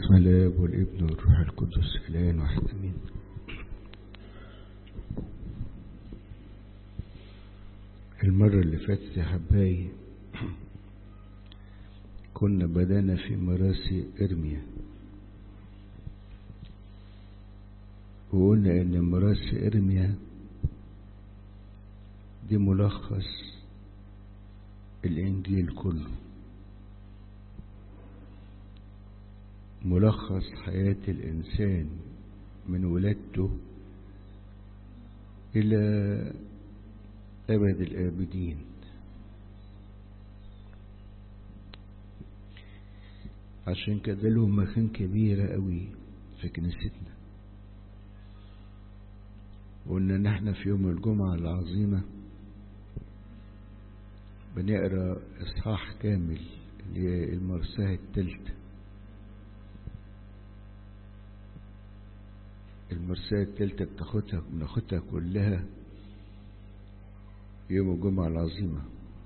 بسم الله والابن والروح القدس الان واحد امين المرة اللي فاتت يا حباي كنا بدأنا في مراسي ارميا وقلنا ان مراسي ارميا دي ملخص الانجيل كله ملخص حياة الإنسان من ولادته إلى أبد الآبدين عشان كده له مكان كبيرة قوي في كنيستنا وإن نحن في يوم الجمعة العظيمة بنقرأ إصحاح كامل للمرساة التالتة المرساة التالتة بتاخدها بناخدها كلها يوم الجمعة العظيمة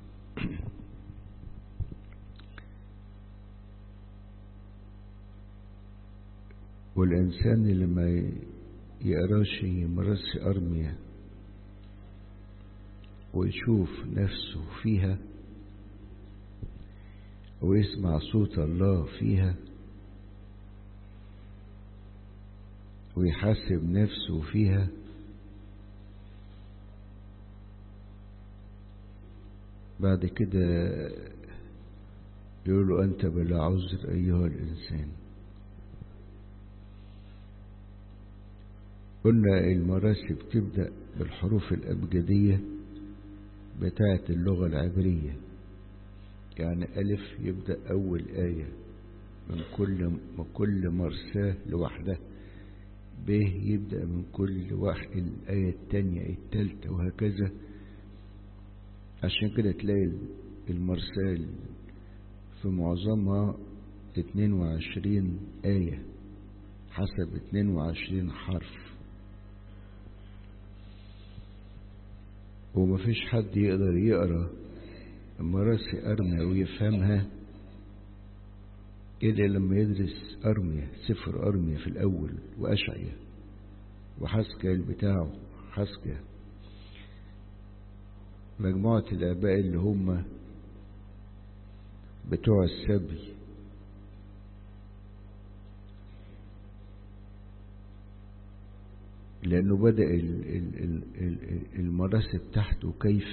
والإنسان اللي ما يقراش مرسي أرميا ويشوف نفسه فيها ويسمع صوت الله فيها ويحاسب نفسه فيها بعد كده يقول له أنت بلا عذر أيها الإنسان قلنا المراسي بتبدأ بالحروف الأبجدية بتاعة اللغة العبرية يعني ألف يبدأ أول آية من كل من كل مرساة لوحدها ب يبدأ من كل واحد الآية التانية التالتة وهكذا عشان كده تلاقي المرسال في معظمها اتنين وعشرين آية حسب اتنين وعشرين حرف ومفيش حد يقدر يقرأ مراسي أرميا ويفهمها إلا لما يدرس أرميا سفر أرميا في الأول وأشعيا وحسكال بتاعه حسكا مجموعة الآباء اللي هم بتوع السبي لأنه بدأ المراسي بتاعته كيف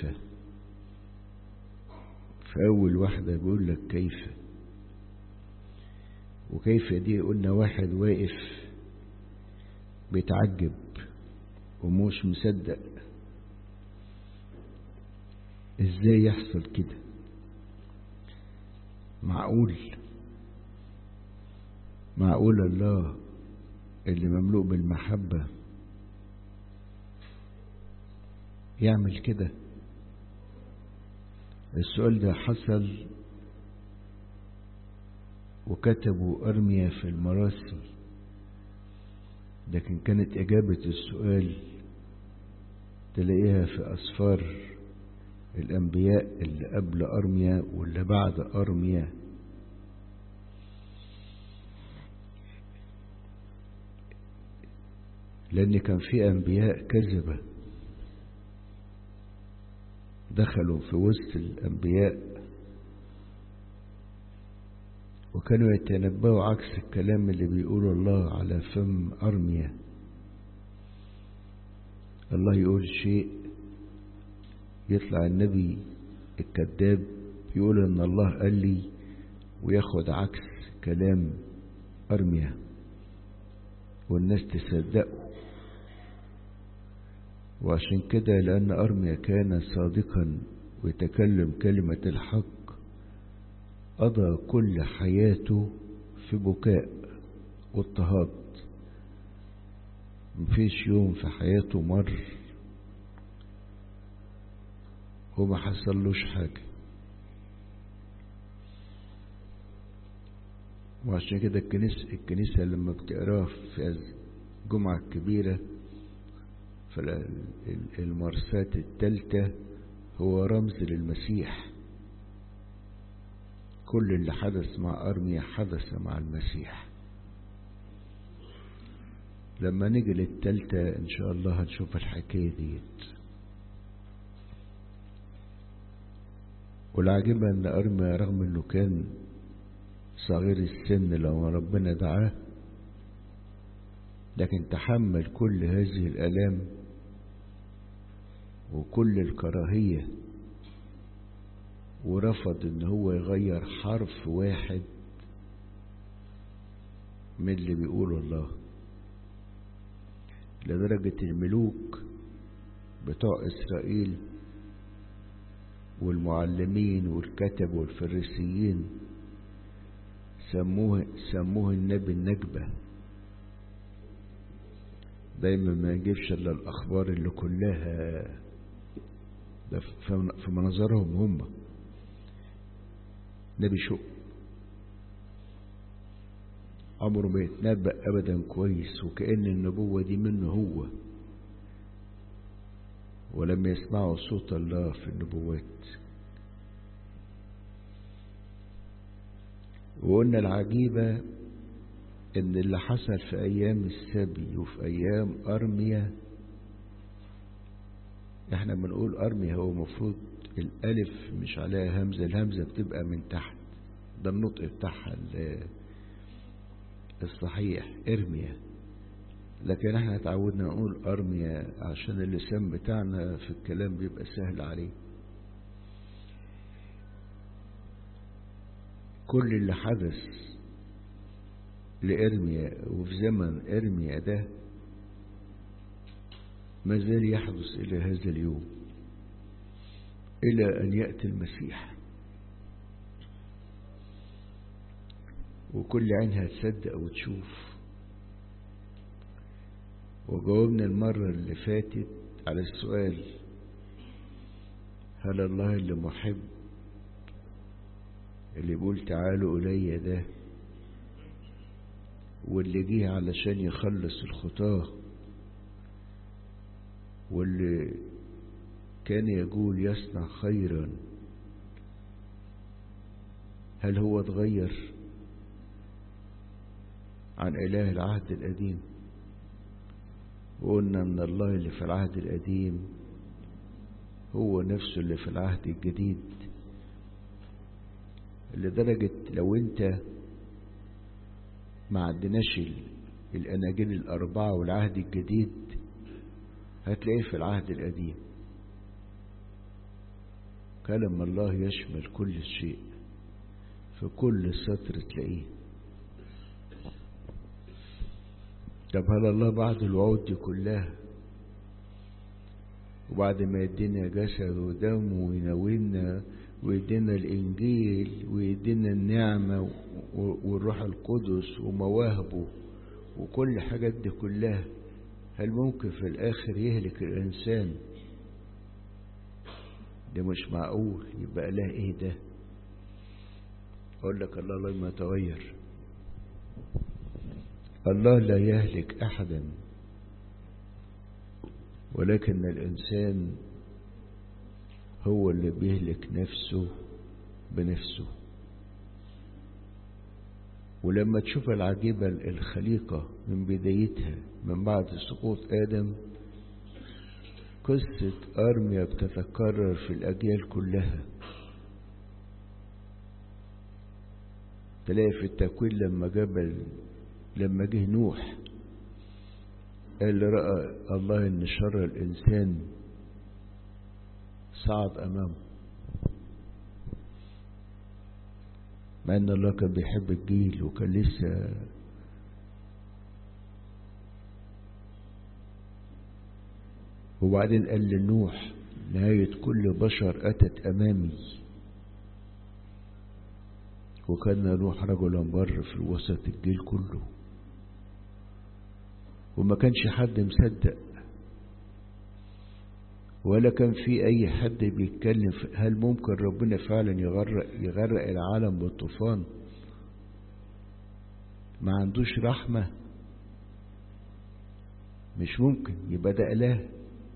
في أول واحدة بيقول لك كيف وكيف دي قلنا واحد واقف بيتعجب ومش مصدق ازاي يحصل كده معقول معقول الله اللي مملوء بالمحبة يعمل كده السؤال ده حصل وكتبوا أرميا في المراسي لكن كانت إجابة السؤال تلاقيها في أسفار الأنبياء اللي قبل أرميا واللي بعد أرميا لأن كان في أنبياء كذبة دخلوا في وسط الأنبياء وكانوا يتنبأوا عكس الكلام اللي بيقوله الله على فم أرميا الله يقول شيء يطلع النبي الكذاب يقول ان الله قال لي وياخد عكس كلام أرميا والناس تصدقه وعشان كده لأن أرميا كان صادقا ويتكلم كلمة الحق قضى كل حياته في بكاء واضطهاد مفيش يوم في حياته مر وما حصلوش حاجة وعشان كده الكنيسة, الكنيسة لما بتقراه في الجمعة الكبيرة فالمرساة التالتة هو رمز للمسيح كل اللي حدث مع أرميا حدث مع المسيح لما نيجي للتالتة ان شاء الله هنشوف الحكاية ديت والعجيبة ان ارميا رغم انه كان صغير السن لما ربنا دعاه لكن تحمل كل هذه الالام وكل الكراهية ورفض ان هو يغير حرف واحد من اللي بيقوله الله لدرجة الملوك بتوع إسرائيل والمعلمين والكتب والفريسيين سموه سموه النبي النجبة دايما ما يجيبش الا الاخبار اللي كلها ده في منظرهم هم نبي شق عمره ما يتنبأ ابدا كويس وكأن النبوة دي منه هو ولم يسمعوا صوت الله في النبوات وقلنا العجيبة ان اللي حصل في ايام السبي وفي ايام ارميا احنا بنقول ارميا هو مفروض الالف مش عليها همزة الهمزة بتبقى من تحت ده النطق بتاعها الصحيح ارميا لكن احنا اتعودنا نقول ارميا عشان اللسان بتاعنا في الكلام بيبقى سهل عليه كل اللي حدث لإرميا وفي زمن إرميا ده ما زال يحدث إلى هذا اليوم إلى أن يأتي المسيح وكل عين هتصدق وتشوف وجاوبنا المرة اللي فاتت على السؤال هل الله اللي محب اللي يقول تعالوا إلي ده واللي جه علشان يخلص الخطاة واللي كان يقول يصنع خيرا هل هو اتغير عن إله العهد القديم وقلنا ان الله اللي في العهد القديم هو نفسه اللي في العهد الجديد لدرجة لو انت ما عندناش الاناجيل الاربعة والعهد الجديد هتلاقيه في العهد القديم كلام الله يشمل كل شيء في كل سطر تلاقيه طب هل الله بعد الوعود دي كلها وبعد ما يدينا جسد ودم ويناولنا ويدينا الإنجيل ويدينا النعمة والروح القدس ومواهبه وكل حاجات دي كلها هل ممكن في الآخر يهلك الإنسان ده مش معقول يبقى له إيه ده أقول لك الله لما يتغير الله لا يهلك أحدا ولكن الإنسان هو اللي بيهلك نفسه بنفسه ولما تشوف العجيبة الخليقة من بدايتها من بعد سقوط آدم قصة أرميا بتتكرر في الأجيال كلها تلاقي في التكوين لما جبل لما جه نوح قال رأى الله ان شر الانسان صعد امامه مع ان الله كان بيحب الجيل وكان لسه وبعدين قال لنوح نهاية كل بشر أتت أمامي وكان نوح رجلا بر في وسط الجيل كله وما كانش حد مصدق ولا كان في اي حد بيتكلم هل ممكن ربنا فعلا يغرق يغرق العالم بالطوفان ما عندوش رحمة مش ممكن يبقى ده اله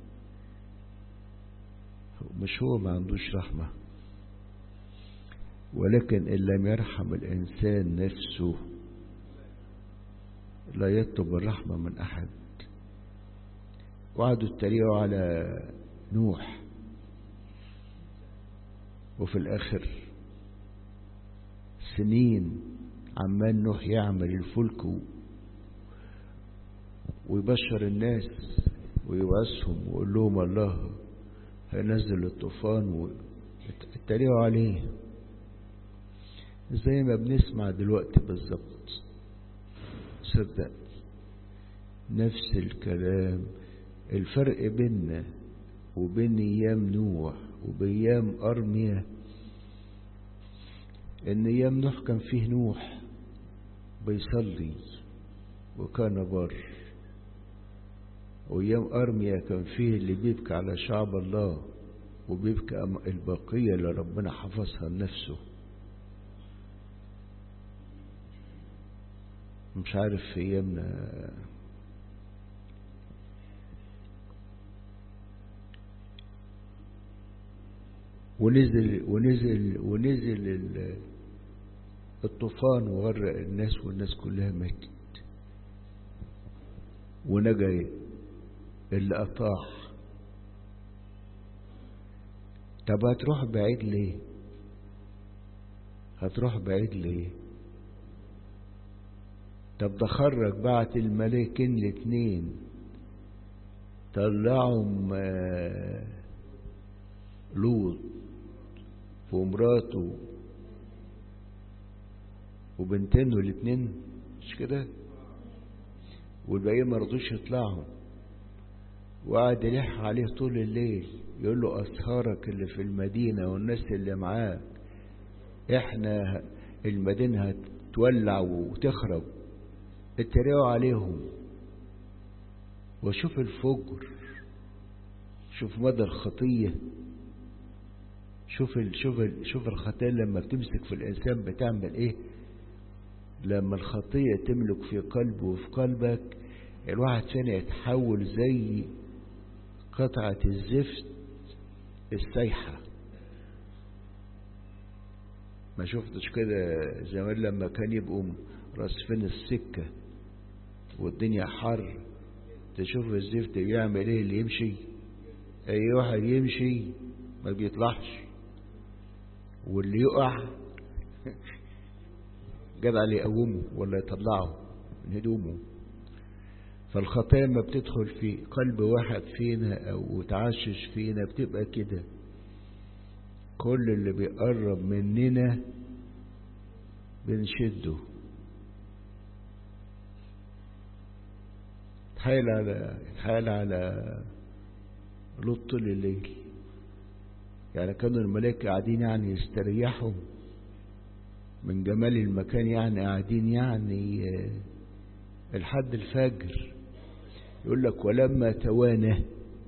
مش هو ما عندوش رحمة ولكن ان لم يرحم الانسان نفسه لا يطلب الرحمة من أحد وقعدوا يتريقوا على نوح وفي الآخر سنين عمال نوح يعمل الفلك ويبشر الناس ويوعظهم ويقول لهم الله هينزل الطوفان ويتريقوا عليه زي ما بنسمع دلوقتي بالظبط صدق نفس الكلام الفرق بيننا وبين ايام نوح وبايام ارميا ان ايام نوح كان فيه نوح بيصلي وكان بر وايام ارميا كان فيه اللي بيبكي على شعب الله وبيبكي البقية اللي ربنا حفظها لنفسه مش عارف في ايامنا ونزل ونزل ونزل الطوفان وغرق الناس والناس كلها ماتت ونجا اللي أطاع طب هتروح بعيد ليه هتروح بعيد ليه طب ده خرج بعت الملاكين الاتنين طلعهم لوط ومراته وبنتينه الاتنين مش كده والباقيين ما رضوش يطلعوا وقعد يلح عليه طول الليل يقول له أسهارك اللي في المدينة والناس اللي معاك احنا المدينة هتولع وتخرب اتريقوا عليهم وشوف الفجر شوف مدى الخطية شوف ال شوف ال شوف الخطية لما بتمسك في الإنسان بتعمل إيه لما الخطية تملك في قلبه وفي قلبك الواحد فينا يتحول زي قطعة الزفت السايحة ما شفتش كده زمان لما كان يبقوا رصفين السكة والدنيا حر تشوف الزفت بيعمل ايه اللي يمشي اي واحد يمشي ما بيطلعش واللي يقع جدع اللي يقومه ولا يطلعه من هدومه فالخطايا لما بتدخل في قلب واحد فينا او تعشش فينا بتبقى كده كل اللي بيقرب مننا بنشده تحايل على تحايل على لوط طول الليل يعني كانوا الملائكة قاعدين يعني يستريحوا من جمال المكان يعني قاعدين يعني لحد الفجر يقول لك ولما توانى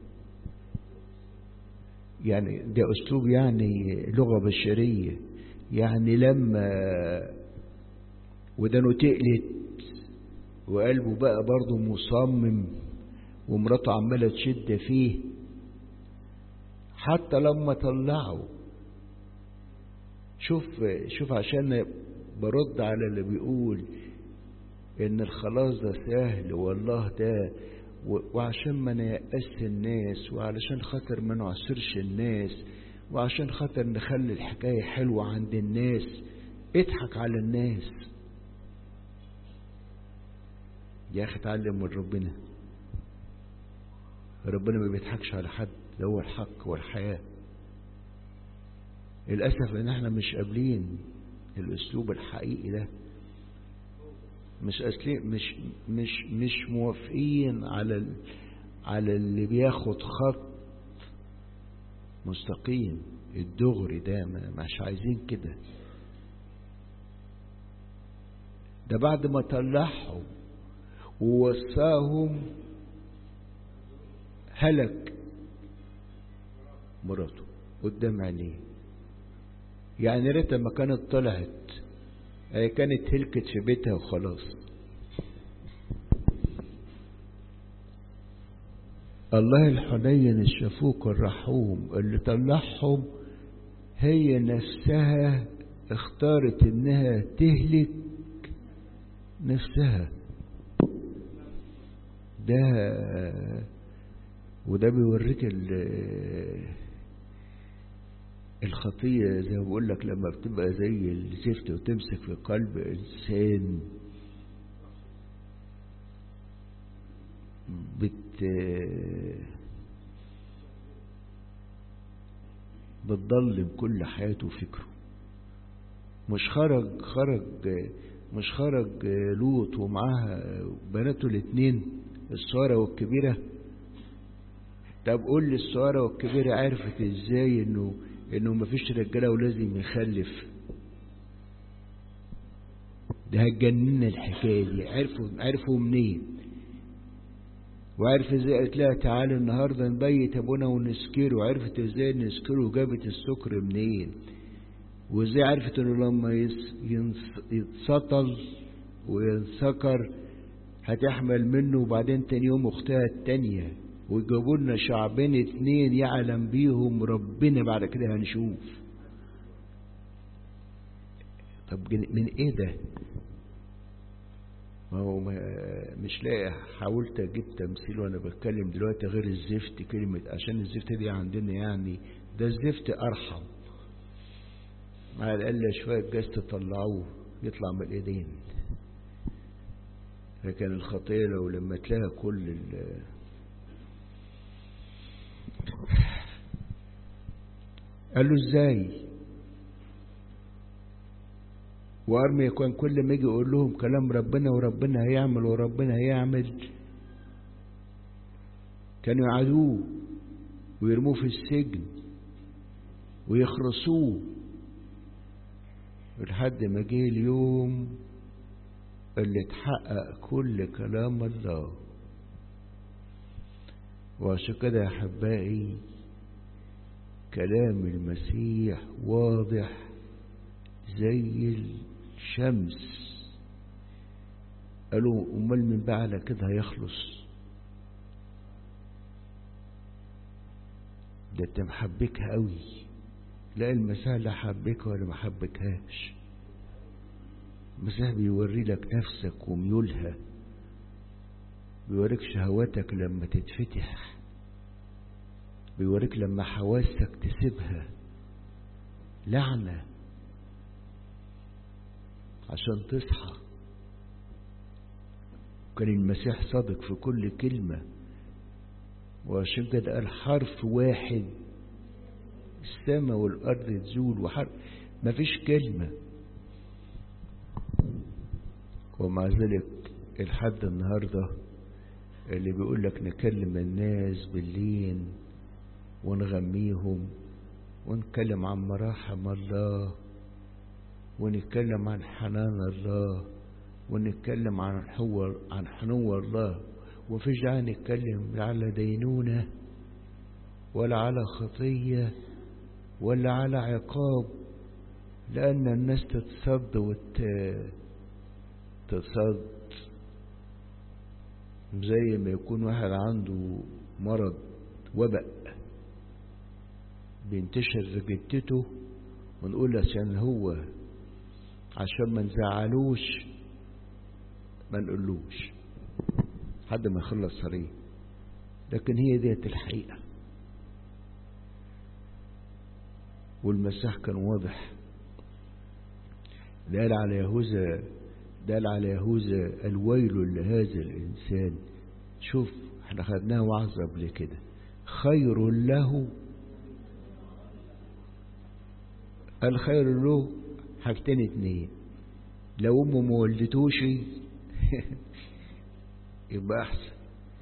يعني ده أسلوب يعني لغة بشرية يعني لما ودانه تقلت وقلبه بقى برضه مصمم ومراته عمالة تشد فيه حتى لما طلعوا شوف شوف عشان برد على اللي بيقول ان الخلاص ده سهل والله ده وعشان ما نيأس الناس وعلشان خاطر ما نعسرش الناس وعشان خاطر نخلي الحكاية حلوة عند الناس اضحك على الناس يا اخي اتعلم من ربنا ربنا ما بيضحكش على حد ده هو الحق والحياة للأسف ان احنا مش قابلين الاسلوب الحقيقي ده مش أسلي مش مش مش موافقين على ال على اللي بياخد خط مستقيم الدغري ده مش عايزين كده ده بعد ما طلعهم ووصاهم هلك مراته قدام عينيه يعني ريت ما كانت طلعت هي كانت هلكت في بيتها وخلاص الله الحنين الشفوق الرحوم اللي طلعهم هي نفسها اختارت انها تهلك نفسها ده وده بيوريك الخطية زي ما بقول لك لما بتبقى زي الزفت وتمسك في قلب إنسان بت بتضلم كل حياته وفكره مش خرج خرج مش خرج لوط ومعاها بناته الاتنين الصغيرة والكبيرة طب قول لي الصغيرة والكبيرة عرفت ازاي انه انه مفيش رجالة ولازم يخلف ده هتجننا الحكاية دي عرفوا عرفوا منين وعرف ازاي قالت لها تعالى النهاردة نبيت ابونا ونسكره وعرفت ازاي نسكره وجابت السكر منين وازاي عرفت انه لما يتسطل وينسكر هتحمل منه وبعدين تاني يوم اختها التانية ويجيبوا لنا شعبين اتنين يعلم بيهم ربنا بعد كده هنشوف طب من ايه ده ما هو مش لاقي حاولت اجيب تمثيل وانا بتكلم دلوقتي غير الزفت كلمة عشان الزفت دي عندنا يعني ده الزفت ارحم مع الاقل شوية جاز تطلعوه يطلع من الايدين لكن الخطية لو لما تلاقي كل ال قال له ازاي وارمي يكون كل ما يجي يقول لهم كلام ربنا وربنا هيعمل وربنا هيعمل كانوا يعادوه ويرموه في السجن ويخرسوه لحد ما جه اليوم اللي اتحقق كل كلام الله وعشان كده يا احبائي كلام المسيح واضح زي الشمس قالوا امال من بقى على كده هيخلص ده انت محبكها قوي لا المسيح لا حبكها ولا ما حبكهاش المسيح بيوري لك نفسك وميولها بيوريك شهواتك لما تتفتح بيوريك لما حواسك تسيبها لعنة عشان تصحى كان المسيح صادق في كل كلمة وعشان كده قال حرف واحد السماء والأرض تزول وحرف مفيش كلمة ومع ذلك الحد النهارده اللي بيقول لك نكلم الناس باللين ونغميهم ونتكلم عن مراحم الله ونتكلم عن حنان الله ونتكلم عن حو عن حنو الله ومفيش داعي نتكلم لا على دينونة ولا على خطية ولا على عقاب لأن الناس تتصد وت تتصد زي ما يكون واحد عنده مرض وباء بينتشر في جدته ونقول عشان هو عشان ما نزعلوش ما نقولوش حد ما يخلص عليه لكن هي ديت الحقيقة والمسيح كان واضح قال على يهوذا دال على يهوذا الويل لهذا الإنسان شوف احنا خدناها وعظة قبل كده خير له الخير له حاجتين اتنين لو امه ما ولدتوش يبقى احسن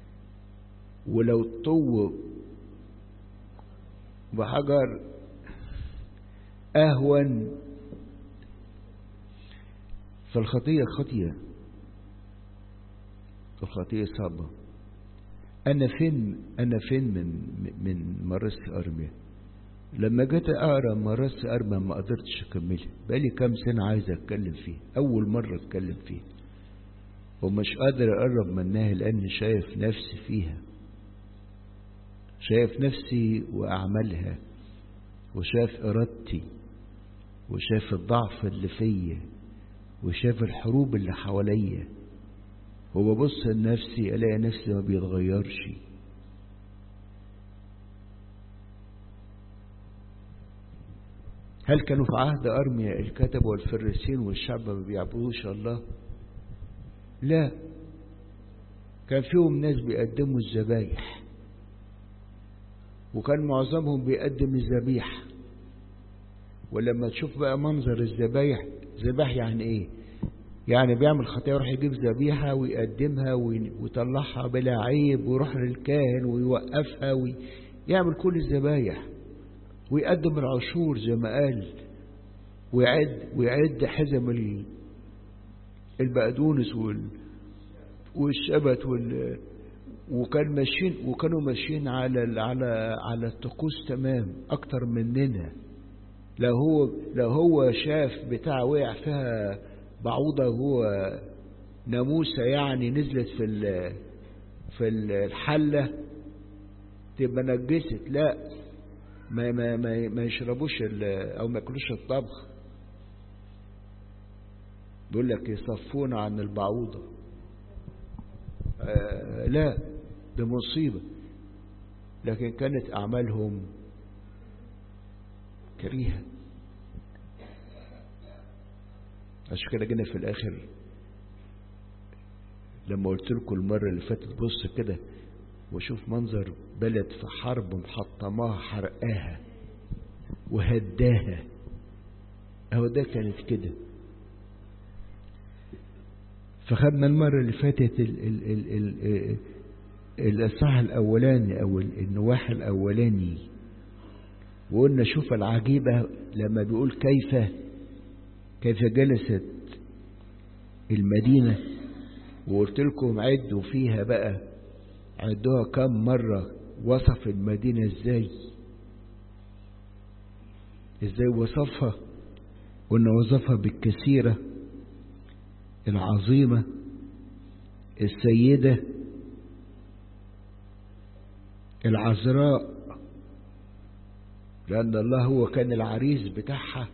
ولو طوب بحجر اهون فالخطية خطية الخطية صعبة أنا فين أنا فين من من مرس أرميا لما جيت أقرأ مرس أرميا ما قدرتش أكملها بقالي كام سنة عايز أتكلم فيه أول مرة أتكلم فيه ومش قادر أقرب منها لأني شايف نفسي فيها شايف نفسي وأعمالها وشايف إرادتي وشايف الضعف اللي فيا وشاف الحروب اللي حواليا وببص لنفسي الاقي نفسي ما بيتغيرش هل كانوا في عهد أرميا الكتب والفريسين والشعب ما بيعبدوش الله لا كان فيهم ناس بيقدموا الذبايح وكان معظمهم بيقدم الذبيحة ولما تشوف بقى منظر الذبايح ذباح يعني ايه يعني بيعمل خطيئة يروح يجيب ذبيحة ويقدمها ويطلعها بلا عيب ويروح للكاهن ويوقفها ويعمل كل الذبايح ويقدم العشور زي ما قال ويعد ويعد حزم البقدونس وال والشبت وال وكان ماشيين وكانوا ماشيين على ال على على الطقوس تمام اكتر مننا لو هو لو هو شاف بتاع وقع فيها بعوضة وهو ناموسة يعني نزلت في ال في الحلة تبقى نجست لا ما ما ما, ما يشربوش او ما ياكلوش الطبخ بيقول لك يصفون عن البعوضة آه لا ده مصيبة لكن كانت أعمالهم كريهة عشان كده جينا في الآخر لما قلت لكم المرة اللي فاتت بص كده وشوف منظر بلد في حرب محطماها حرقاها وهداها اهو ده كانت كده فخدنا المرة اللي فاتت ال ال ال ال الإصحاح الأولاني أو النواحي الأولاني وقلنا شوف العجيبة لما بيقول كيف كيف جلست المدينة وقلت لكم عدوا فيها بقى عدوها كم مرة وصف المدينة ازاي ازاي وصفها قلنا وصفها بالكثيرة العظيمة السيدة العذراء لأن الله هو كان العريس بتاعها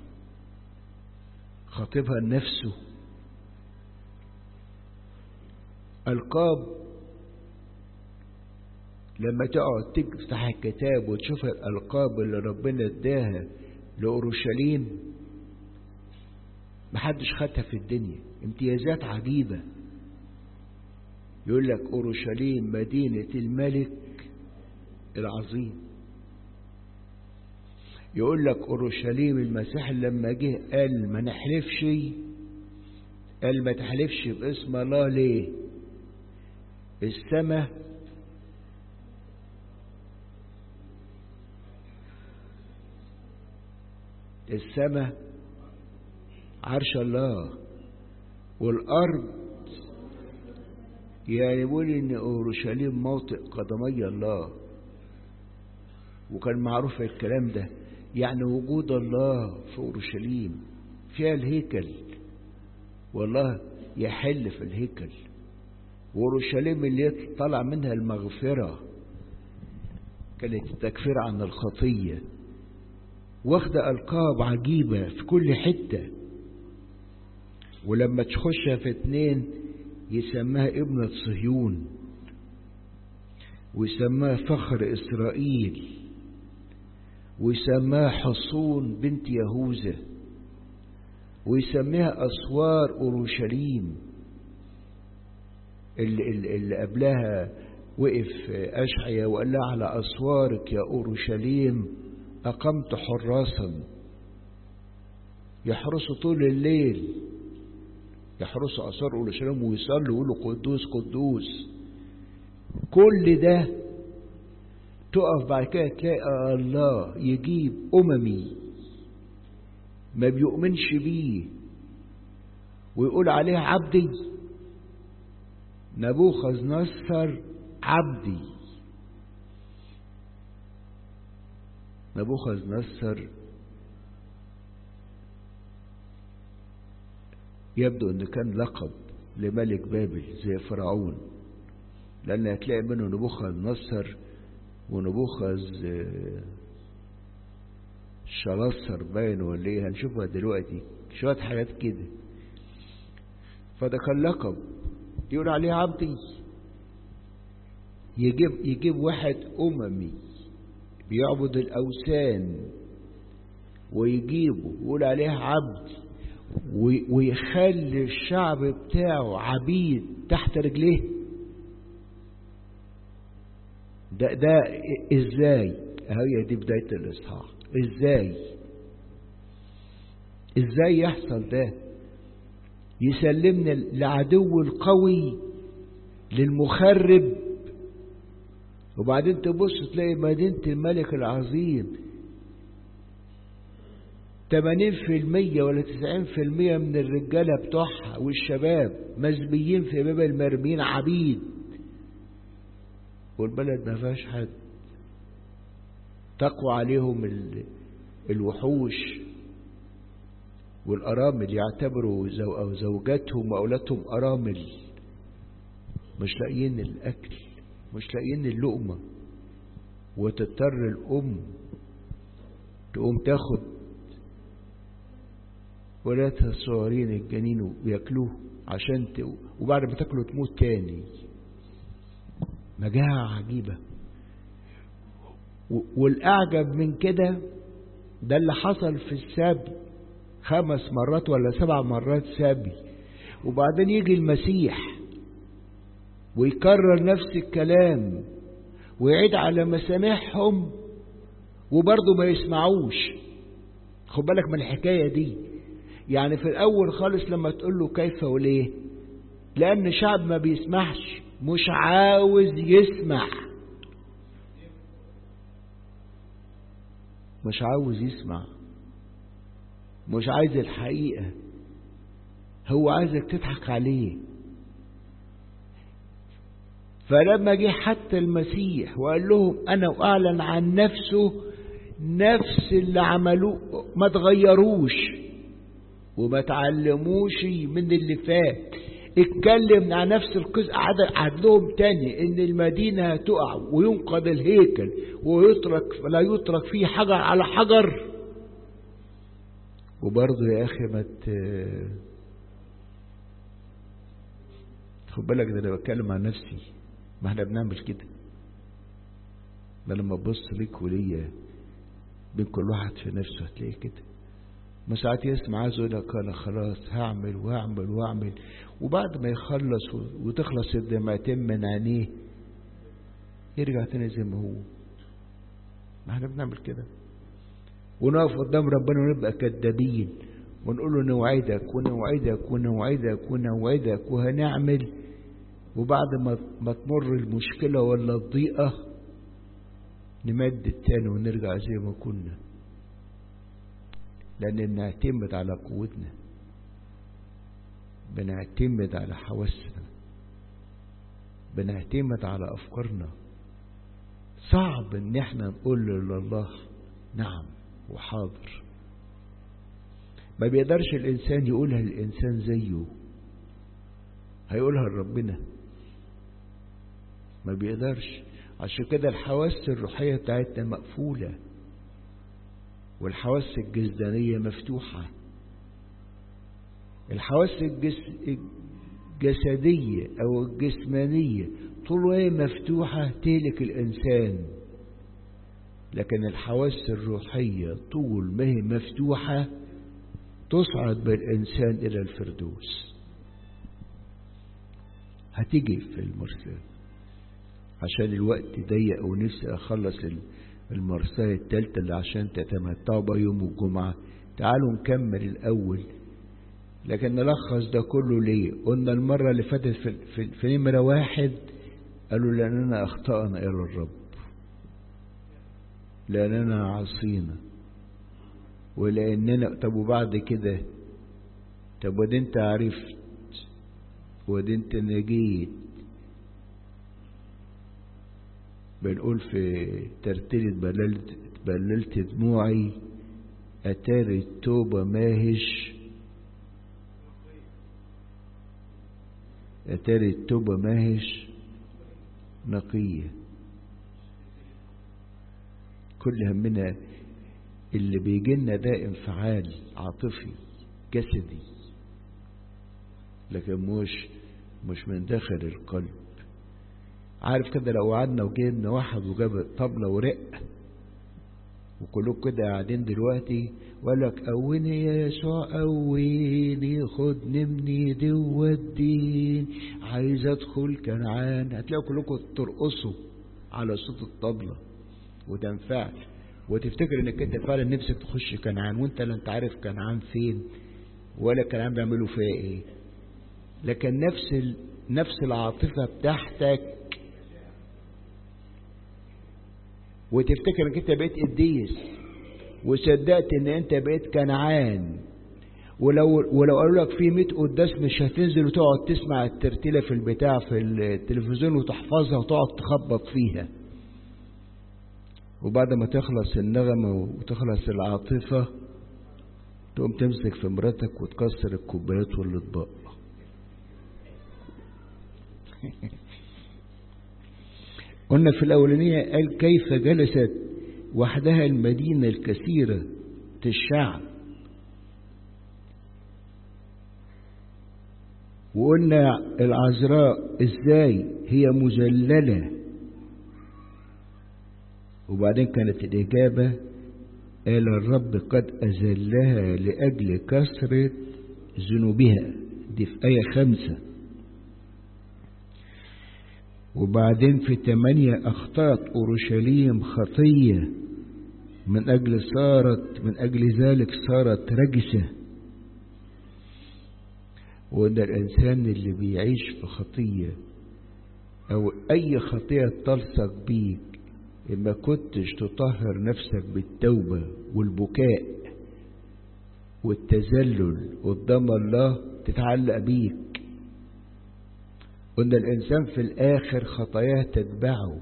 خاطبها لنفسه ألقاب لما تقعد تفتح الكتاب وتشوف الألقاب اللي ربنا اداها لأورشليم محدش خدها في الدنيا امتيازات عجيبة يقول لك أورشليم مدينة الملك العظيم يقول لك أورشليم المسيح لما جه قال ما نحلفش قال ما تحلفش باسم الله ليه السماء السماء عرش الله والأرض يعني بيقول إن أورشليم موطئ قدمي الله وكان معروف الكلام ده يعني وجود الله في أورشليم فيها الهيكل والله يحل في الهيكل وأورشليم اللي طلع منها المغفرة كانت التكفير عن الخطية واخدة ألقاب عجيبة في كل حتة ولما تخشها في اتنين يسماها ابنة صهيون ويسماها فخر إسرائيل ويسماها حصون بنت يهوذا ويسميها أسوار أورشليم اللي, اللي, اللي قبلها وقف أشعيا وقال لها على أسوارك يا أورشليم أقمت حراسا يحرسوا طول الليل يحرسوا أسوار أورشليم ويصلوا ويقولوا قدوس قدوس كل ده تقف بعد كده تلاقي الله يجيب أممي ما بيؤمنش بيه ويقول عليه عبدي نبوخذ نصر عبدي نبوخذ نصر يبدو أنه كان لقب لملك بابل زي فرعون لأن هتلاقي منه نبوخذ نصر ونبوخذ شلصر باين ولا ايه هنشوفها دلوقتي شوية حاجات كده فده كان لقب يقول عليه عبدي يجيب يجيب واحد أممي بيعبد الأوثان ويجيبه يقول عليه عبد ويخلي الشعب بتاعه عبيد تحت رجليه ده ده ازاي هي دي بداية الإصحاح ازاي ازاي يحصل ده يسلمنا العدو القوي للمخرب وبعدين تبص تلاقي مدينة الملك العظيم 80% ولا 90% من الرجالة بتوعها والشباب مسبيين في باب المرمين عبيد والبلد ما فيهاش حد تقوى عليهم الوحوش والأرامل يعتبروا زو أو زوجاتهم وأولادهم أرامل مش لاقيين الأكل مش لاقيين اللقمة وتضطر الأم تقوم تاخد ولادها الصغيرين الجنين وياكلوه عشان ت... وبعد ما تاكله تموت تاني مجاعة عجيبة والأعجب من كده ده اللي حصل في السبي خمس مرات ولا سبع مرات سبي وبعدين يجي المسيح ويكرر نفس الكلام ويعيد على مسامعهم وبرضه ما يسمعوش خد بالك من الحكاية دي يعني في الأول خالص لما تقول له كيف وليه لأن شعب ما بيسمعش مش عاوز يسمع مش عاوز يسمع مش عايز الحقيقة هو عايزك تضحك عليه فلما جه حتى المسيح وقال لهم أنا وأعلن عن نفسه نفس اللي عملوه ما تغيروش وما تعلموش من اللي فات اتكلم عن نفس القصة عاد لهم تاني ان المدينة هتقع وينقض الهيكل ويترك فلا يترك فيه حجر على حجر وبرضه يا اخي ما ت... خد بالك ده انا بتكلم عن نفسي ما احنا بنعمل كده ده لما تبص ليك وليا بين كل واحد في نفسه هتلاقيه كده ما ساعات يسمع عايز يقول لك انا خلاص هعمل وهعمل واعمل وبعد ما يخلص وتخلص الدمعتين من عينيه يرجع تاني زي ما هو ما احنا بنعمل كده ونقف قدام ربنا ونبقى كدابين ونقول له نوعدك ونوعدك ونوعدك ونوعدك وهنعمل وبعد ما ما تمر المشكلة ولا الضيقة نمد التاني ونرجع زي ما كنا لأن بنعتمد على قوتنا بنعتمد على حواسنا بنعتمد على أفكارنا صعب إن احنا نقول لله نعم وحاضر ما بيقدرش الإنسان يقولها للإنسان زيه هيقولها لربنا ما بيقدرش عشان كده الحواس الروحية بتاعتنا مقفولة والحواس الجسدانية مفتوحة الحواس الجس... الجسدية أو الجسمانية طول ما هي مفتوحة تهلك الإنسان لكن الحواس الروحية طول ما هي مفتوحة تصعد بالإنسان إلى الفردوس هتيجي في المرسال عشان الوقت ضيق ونفسي أخلص المرساية التالتة اللي عشان تتمتعوا بها يوم الجمعة تعالوا نكمل الأول لكن نلخص ده كله ليه قلنا المرة اللي فاتت في, في, في نمرة واحد قالوا لأننا أخطأنا إلى الرب لأننا عصينا ولأننا طب وبعد كده طب ودي انت عرفت ودي انت نجيت بنقول في ترتيلة بللت, بللت دموعي أتاري التوبة ماهش أتاري التوبة ماهش نقية كل همنا اللي بيجينا ده انفعال عاطفي جسدي لكن مش مش من داخل القلب عارف كده لو قعدنا وجبنا واحد وجاب طبلة ورق وكلكم كده قاعدين دلوقتي وقال لك قويني يا يسوع قويني خدني من ايدي ووديني عايز ادخل كنعان هتلاقوا كلكم ترقصوا على صوت الطبلة وتنفعل وتفتكر انك انت فعلا نفسك تخش كنعان وانت لا انت عارف كنعان فين ولا كنعان بيعملوا فيها ايه لكن نفس ال... نفس العاطفة بتاعتك وتفتكر انك انت بقيت قديس وصدقت ان انت بقيت كنعان ولو ولو قالوا لك في 100 قداس مش هتنزل وتقعد تسمع الترتيله في البتاع في التلفزيون وتحفظها وتقعد تخبط فيها وبعد ما تخلص النغمة وتخلص العاطفة تقوم تمسك في مراتك وتكسر الكوبايات والأطباق قلنا في الأولانية قال كيف جلست وحدها المدينة الكثيرة الشعب وقلنا العذراء ازاي هي مذللة وبعدين كانت الإجابة قال الرب قد أذلها لأجل كثرة ذنوبها دي في آية خمسة وبعدين في ثمانية أخطأت أورشليم خطية من أجل صارت من أجل ذلك صارت رجسة وإن الإنسان اللي بيعيش في خطية أو أي خطية تلصق بيك إما كنتش تطهر نفسك بالتوبة والبكاء والتذلل قدام الله تتعلق بيك وإن الإنسان في الآخر خطاياه تتبعه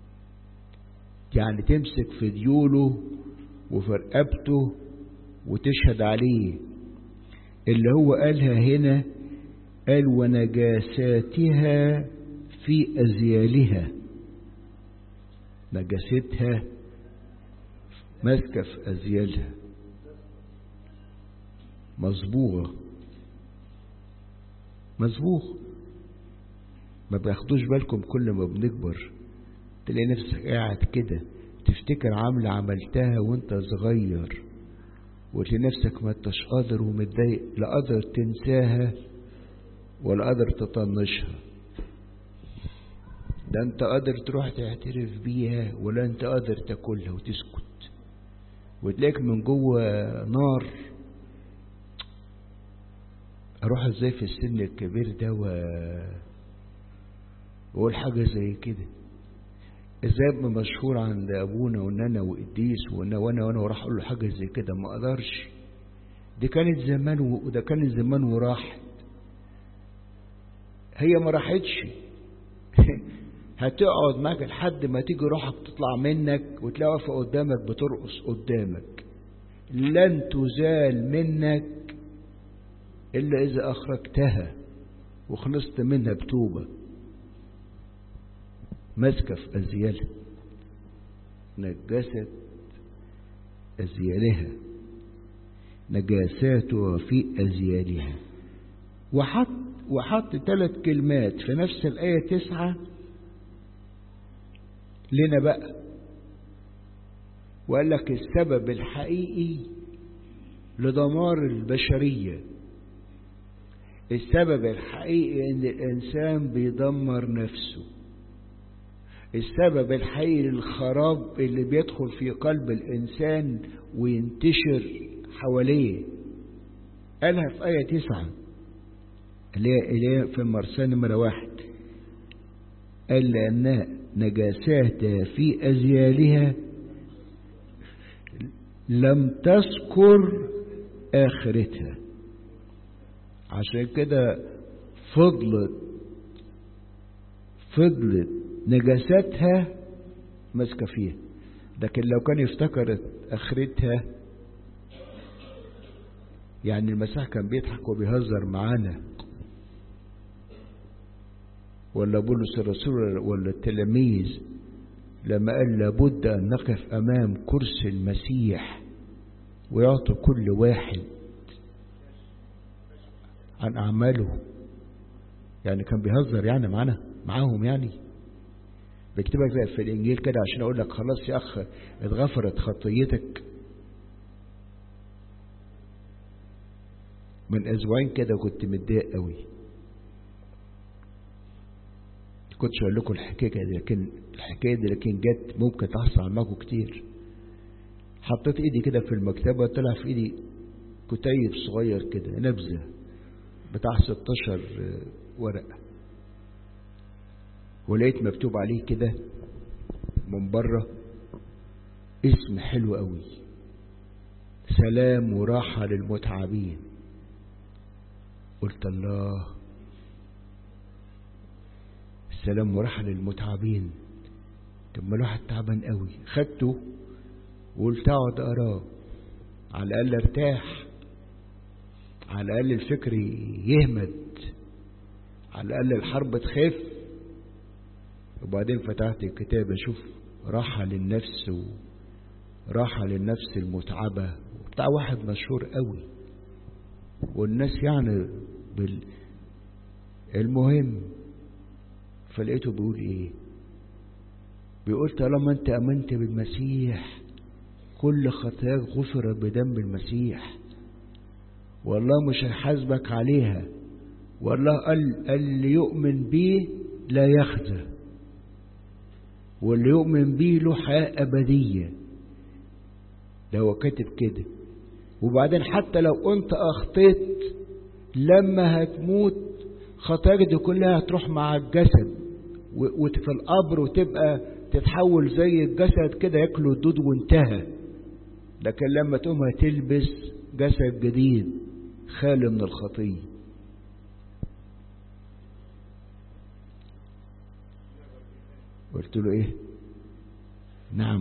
يعني تمسك في ديوله وفي رقبته وتشهد عليه اللي هو قالها هنا قال ونجاساتها في أزيالها نجاستها ماسكة في أزيالها مصبوغة مصبوغ ما بياخدوش بالكم كل ما بنكبر تلاقي نفسك قاعد كده تفتكر عاملة عملتها وانت صغير وتلاقي نفسك ما انتش قادر ومتضايق لا قادر تنساها ولا قادر تطنشها ده انت قادر تروح تعترف بيها ولا انت قادر تاكلها وتسكت وتلاقيك من جوه نار اروح ازاي في السن الكبير ده و واقول حاجه زي كده ازاي مشهور عند ابونا وان انا وقديس وانا وانا وانا وراح اقول له حاجه زي كده ما اقدرش دي كانت زمان وده كانت زمان وراحت هي ما راحتش هتقعد معاك لحد ما تيجي روحك تطلع منك وتلاقي واقفه قدامك بترقص قدامك لن تزال منك الا اذا اخرجتها وخلصت منها بتوبه ماسكه في ازيالها نجست ازيالها نجاساتها في ازيالها وحط وحط ثلاث كلمات في نفس الآية تسعة لنا بقى وقال لك السبب الحقيقي لدمار البشرية السبب الحقيقي ان الانسان بيدمر نفسه السبب الحقيقي للخراب اللي بيدخل في قلب الانسان وينتشر حواليه قالها في آية تسعة اللي هي في المرساه نمرة واحد قال لأن نجاساتها في أزيالها لم تذكر آخرتها عشان كده فضلت فضلت نجاساتها ماسكة فيها لكن لو كان افتكرت آخرتها يعني المسيح كان بيضحك وبيهزر معانا ولا بولس الرسول ولا التلاميذ لما قال لابد أن نقف أمام كرسي المسيح ويعطي كل واحد عن أعماله يعني كان بيهزر يعني معانا معاهم يعني بكتبك زي في الانجيل كده عشان اقول لك خلاص يا اخ اتغفرت خطيتك من اسبوعين كده كنت متضايق قوي كنتش اقول لكم الحكايه دي لكن الحكايه دي لكن جت ممكن تحصل معاكم كتير حطيت ايدي كده في المكتبه طلع في ايدي كتيب صغير كده نبذه بتاع 16 ورقه ولقيت مكتوب عليه كده من بره اسم حلو قوي سلام وراحة للمتعبين قلت الله السلام وراحة للمتعبين طب ما الواحد تعبان قوي خدته وقلت اقعد اقراه على الاقل ارتاح على الاقل الفكر يهمد على الاقل الحرب تخف وبعدين فتحت الكتاب اشوف راحة للنفس وراحة للنفس المتعبة بتاع واحد مشهور قوي والناس يعني بال المهم فلقيته بيقول ايه بيقول طالما انت امنت بالمسيح كل خطاياك غفرت بدم المسيح والله مش هيحاسبك عليها والله قال اللي يؤمن بيه لا يخزى واللي يؤمن بيه له حياة أبدية ده هو كاتب كده وبعدين حتى لو أنت أخطيت لما هتموت خطاياك دي كلها هتروح مع الجسد وفي القبر وتبقى تتحول زي الجسد كده ياكلوا الدود وانتهى لكن لما تقوم هتلبس جسد جديد خالي من الخطيه قلت له ايه نعم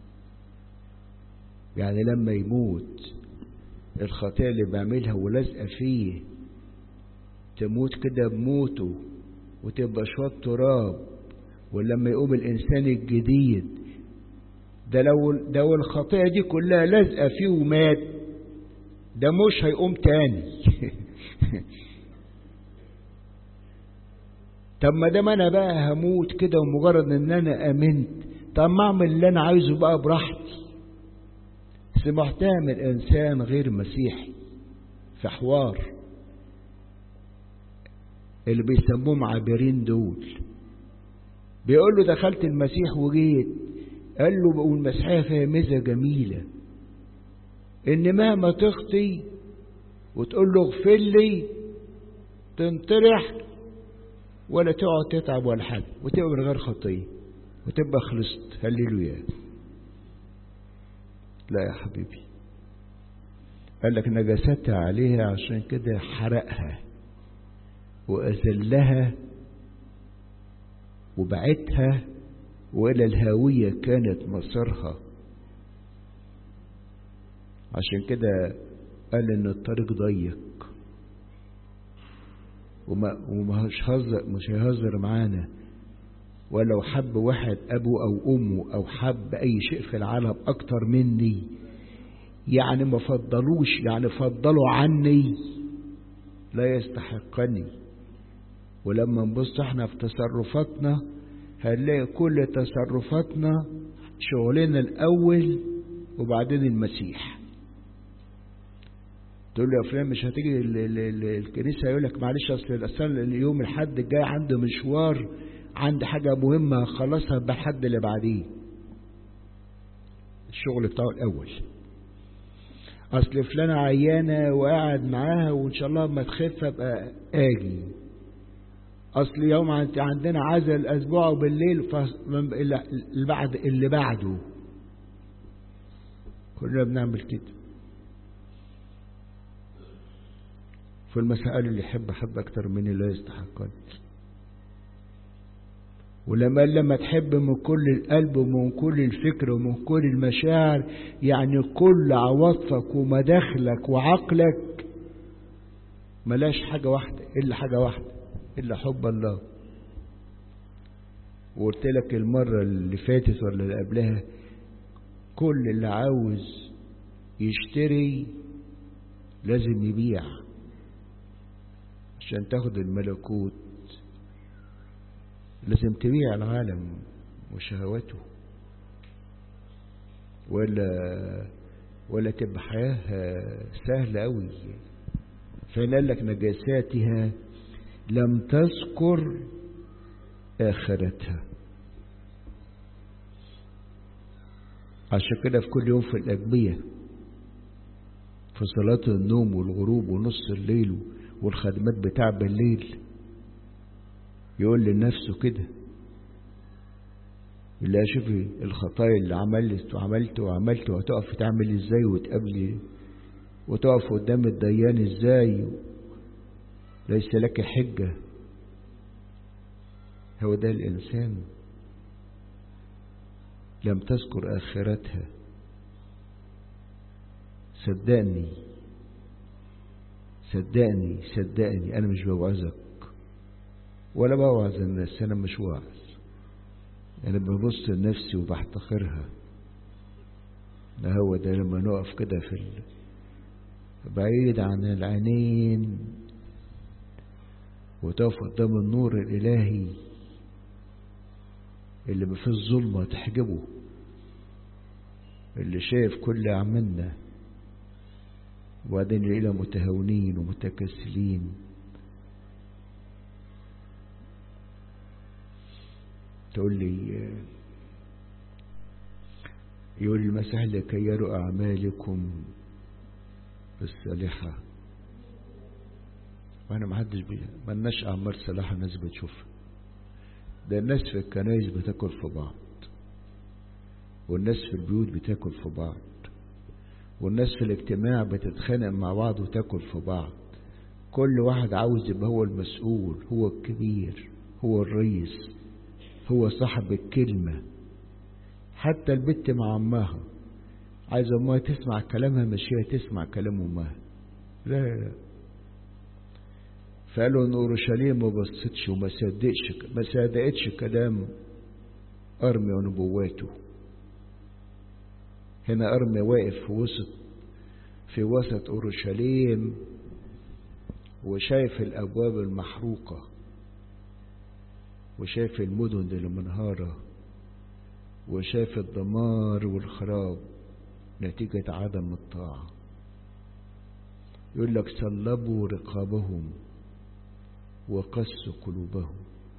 يعني لما يموت الخطيئة اللي بعملها ولازقة فيه تموت كده بموته وتبقى شوية تراب ولما يقوم الإنسان الجديد ده لو لو الخطيئة دي كلها لازقة فيه ومات ده مش هيقوم تاني طب ما دام انا بقى هموت كده ومجرد ان انا امنت طب ما اعمل اللي انا عايزه بقى براحتي سمعتها من انسان غير مسيحي في حوار اللي بيسموهم عابرين دول بيقول له دخلت المسيح وجيت قال له والمسيحية فيها ميزة جميلة ان مهما تخطي وتقول له اغفر لي تنطرح ولا تقعد تتعب ولا حاجة وتبقى من غير خطية وتبقى خلصت هللويا لا يا حبيبي قال لك نجستها عليها عشان كده حرقها وأذلها وبعتها وإلى الهاوية كانت مصيرها عشان كده قال إن الطريق ضيق وما ومش هزر مش هيهزر معانا ولو حب واحد أبوه أو أمه أو حب أي شيء في العالم أكتر مني يعني ما فضلوش يعني فضلوا عني لا يستحقني ولما نبص احنا في تصرفاتنا هنلاقي كل تصرفاتنا شغلنا الأول وبعدين المسيح تقول له يا فلان مش هتيجي الكنيسة يقول لك معلش أصل أصل اليوم الحد الجاي عنده مشوار عندي حاجة مهمة خلصها بالحد اللي بعديه الشغل بتاعه الأول أصل فلانة عيانة وقاعد معاها وإن شاء الله ما تخف أبقى آجي أصل يوم عندنا عزل الأسبوع وبالليل اللي بعد اللي بعده كلنا بنعمل كده في المسائل اللي يحب حب أكتر مني لا يستحقني ولما لما تحب من كل القلب ومن كل الفكر ومن كل المشاعر يعني كل عواطفك ومداخلك وعقلك ملاش حاجة واحدة إلا حاجة واحدة إلا حب الله وقلت لك المرة اللي فاتت ولا اللي قبلها كل اللي عاوز يشتري لازم يبيع عشان تاخد الملكوت لازم تبيع العالم وشهواته ولا ولا تبقى حياة سهلة أوي فإن قال لك نجاساتها لم تذكر آخرتها عشان كده في كل يوم في الأجبية في صلاة النوم والغروب ونص الليل والخدمات بتاع بالليل يقول لنفسه كده اللي شوفي الخطايا اللي عملت وعملت وعملت وهتقف تعمل ازاي وتقابلي وتقف قدام الديان ازاي ليس لك حجة هو ده الإنسان لم تذكر آخرتها صدقني صدقني صدقني أنا مش بوعظك ولا بوعظ الناس أنا مش واعظ أنا ببص لنفسي وبحتقرها ده هو ده لما نقف كده في ال... بعيد عن العينين وتقف قدام النور الإلهي اللي ما فيه الظلمة تحجبه اللي شايف كل أعمالنا وبعدين إلى متهاونين ومتكسلين تقول لي يقول المسيح لكي يروا أعمالكم الصالحة وانا ما حدش بي ملناش اعمال صلاحة الناس بتشوفها ده الناس في الكنايس بتاكل في بعض والناس في البيوت بتاكل في بعض والناس في الاجتماع بتتخانق مع بعض وتاكل في بعض كل واحد عاوز يبقى هو المسؤول هو الكبير هو الرئيس هو صاحب الكلمة حتى البت مع أمها عايزة أمها تسمع كلامها مش هي تسمع كلام أمها لا لا لا فقالوا ان اورشليم ما بصتش وما صدقش ما صدقتش كلام ارمي ونبواته هنا ارمي واقف في وسط في وسط اورشليم وشايف الابواب المحروقه وشايف المدن اللي منهاره وشايف الدمار والخراب نتيجه عدم الطاعه يقول لك صلبوا رقابهم وقسوا قلوبهم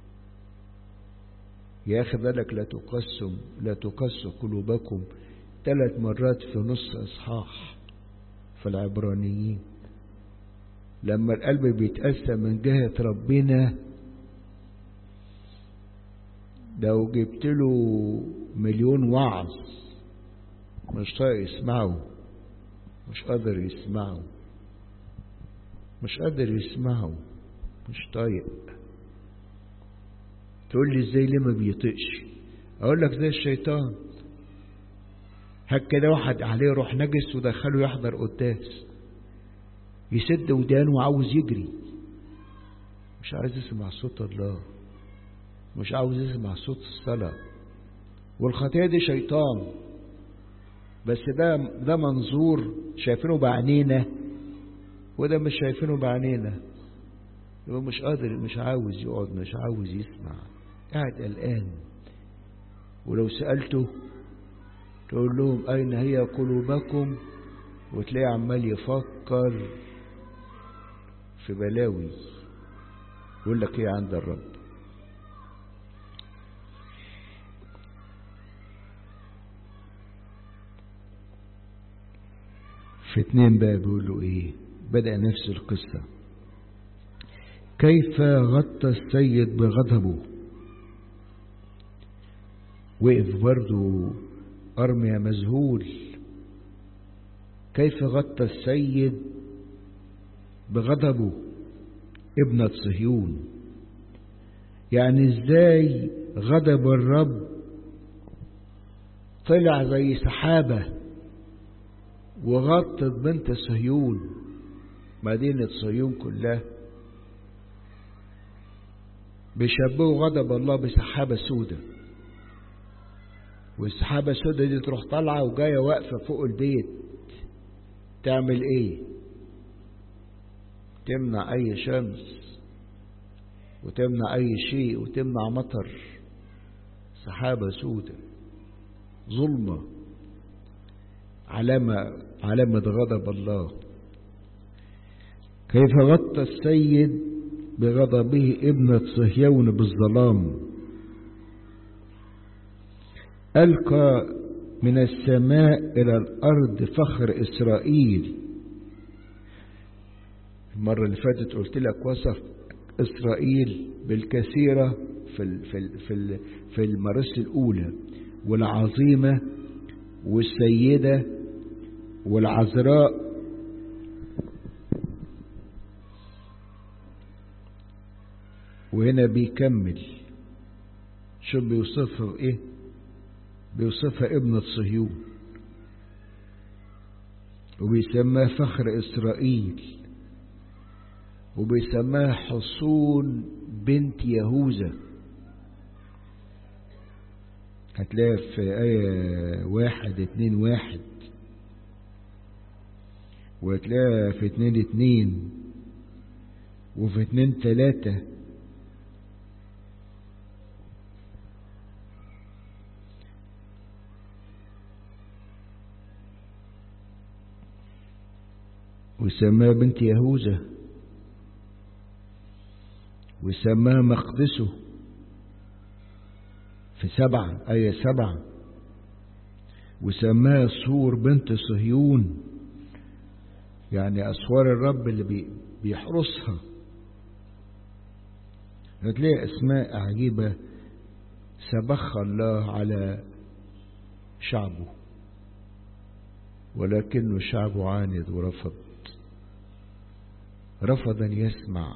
يا أخي بالك لا تقسم لا تقسوا قلوبكم ثلاث مرات في نص إصحاح في العبرانيين لما القلب بيتقسم من جهة ربنا لو جبت له مليون وعظ مش طايق يسمعه مش قادر يسمعه مش قادر يسمعه مش طايق تقول لي ازاي ليه ما بيطيقش اقول لك زي الشيطان هك كده واحد عليه روح نجس ودخله يحضر قداس يسد ودانه وعاوز يجري مش عايز يسمع صوت الله مش عاوز يسمع صوت الصلاة والخطيئة دي شيطان بس ده ده منظور شايفينه بعينينا وده مش شايفينه بعينينا يبقى مش قادر مش عاوز يقعد مش عاوز يسمع قاعد قلقان ولو سألته تقول لهم أين هي قلوبكم وتلاقي عمال يفكر في بلاوي يقول لك ايه عند الرب في اتنين بقى بيقولوا ايه بدأ نفس القصة كيف غطى السيد بغضبه وقف برضو أرميا مذهول كيف غطى السيد بغضبه ابنة صهيون يعني ازاي غضب الرب طلع زي سحابة وغطت بنت صهيون مدينة صهيون كلها بيشبهوا غضب الله بسحابة سودة والسحابة السودة دي تروح طالعة وجاية واقفة فوق البيت تعمل ايه تمنع اي شمس وتمنع أي شيء وتمنع مطر سحابة سودة ظلمة علامة علامة غضب الله كيف غطى السيد بغضبه ابنة صهيون بالظلام ألقى من السماء إلى الأرض فخر إسرائيل المرة اللي فاتت قلت لك وصف إسرائيل بالكثيرة في ال في ال في ال في المرس الأولى والعظيمة والسيدة والعذراء وهنا بيكمل شو بيوصفها بإيه بيوصفها ابنة صهيون وبيسماها فخر إسرائيل وبيسماها حصون بنت يهوذا هتلاقي في آية واحد اتنين واحد وهتلاقيها في اتنين اتنين وفي اتنين تلاتة وسماها بنت يهوذا وسماها مقدسه في سبعة آية سبعة وسماها سور بنت صهيون يعني أسوار الرب اللي بيحرسها هتلاقي أسماء عجيبة سبخ الله على شعبه ولكنه شعبه عاند ورفض رفض أن يسمع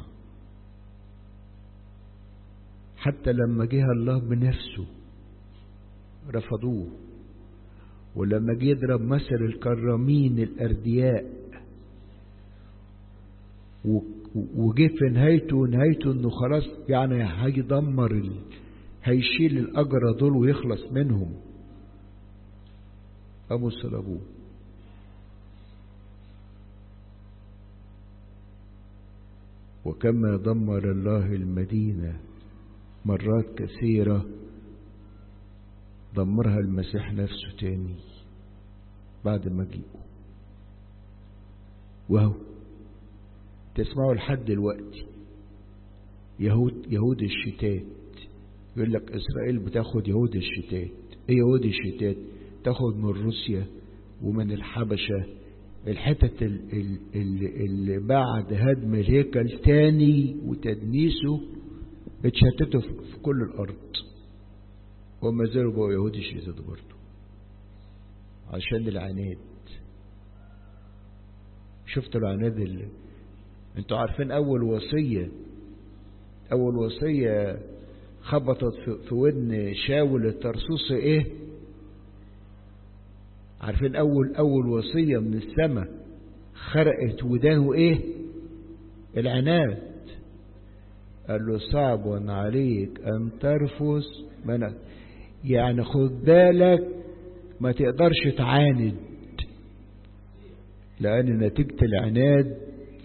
حتى لما جه الله بنفسه رفضوه ولما جه يضرب مثل الكرامين الأردياء وجه في نهايته نهايته انه خلاص يعني هيدمر ال... هيشيل الأجرة دول ويخلص منهم أبو صلبوه وكما دمر الله المدينة مرات كثيرة دمرها المسيح نفسه تاني بعد ما جيئوا وهو تسمعوا لحد دلوقتي يهود يهود الشتات يقول لك اسرائيل بتاخد يهود الشتات ايه يهود الشتات تاخد من روسيا ومن الحبشه الحتت اللي, اللي بعد هدم الهيكل تاني وتدنيسه اتشتتوا في كل الارض وما زالوا بقوا يهود الشتات برضه عشان العناد شفتوا العناد اللي انتوا عارفين اول وصية اول وصية خبطت في ودن شاول الترسوسي ايه عارفين اول اول وصية من السماء خرقت ودانه ايه العناد قال له صعب عليك ان ترفس من يعني خد بالك ما تقدرش تعاند لان نتيجة العناد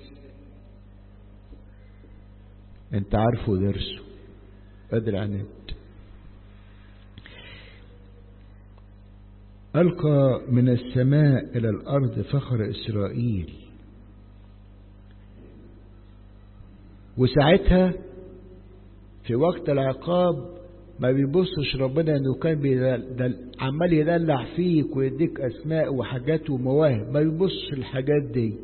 انت عارفه درسه ادي العناد ألقى من السماء إلى الأرض فخر إسرائيل وساعتها في وقت العقاب ما بيبصش ربنا انه كان بيدل عمال يدلع فيك ويديك اسماء وحاجات ومواهب ما بيبصش الحاجات دي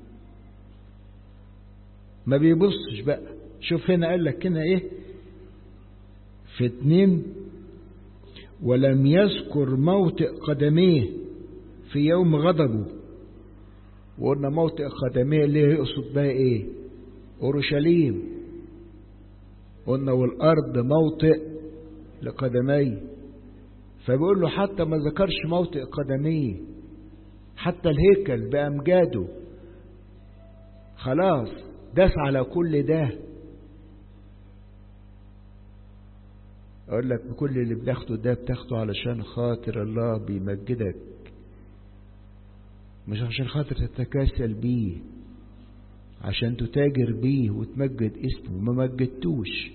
ما بيبصش بقى شوف هنا قال لك هنا ايه في اتنين ولم يذكر موطئ قدميه في يوم غضبه وقلنا موطئ قدميه اللي يقصد بقى ايه اورشليم قلنا والارض موطئ لقدمي فبيقول له حتى ما ذكرش موطئ قدميه حتى الهيكل بامجاده خلاص داس على كل ده اقول لك بكل اللي بتاخده ده بتاخده علشان خاطر الله بيمجدك مش عشان خاطر تتكاسل بيه عشان تتاجر بيه وتمجد اسمه ما مجدتوش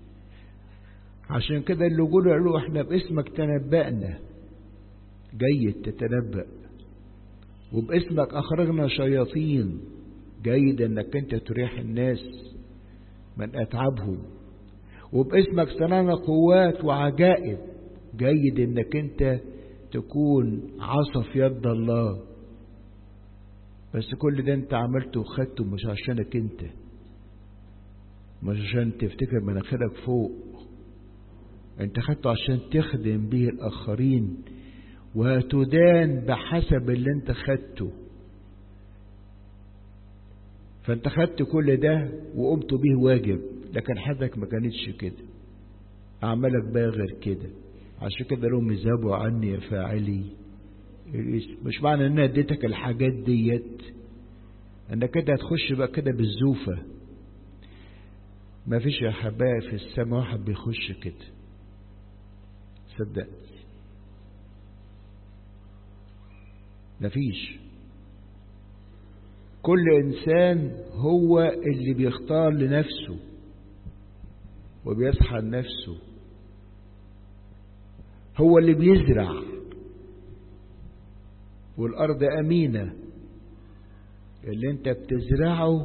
عشان كده اللي يقولوا قالوا احنا باسمك تنبأنا جيد تتنبأ وباسمك أخرجنا شياطين جيد انك انت تريح الناس من اتعابهم وباسمك صنعنا قوات وعجائب جيد انك انت تكون عصا في يد الله بس كل ده انت عملته وخدته مش عشانك انت مش عشان تفتكر مناخيرك فوق انت خدته عشان تخدم به الاخرين وتدان بحسب اللي انت خدته فانت خدت كل ده وقمت به واجب لكن حدك ما كانتش كده اعمالك بقى غير كده عشان كده لهم اذهبوا عني يا فاعلي الاسم مش معنى ان انا اديتك الحاجات ديت انك كده هتخش بقى كده بالزوفة ما فيش يا حبايب في السماء واحد بيخش كده صدقني مفيش كل انسان هو اللي بيختار لنفسه وبيصحى لنفسه هو اللي بيزرع والارض امينه اللي انت بتزرعه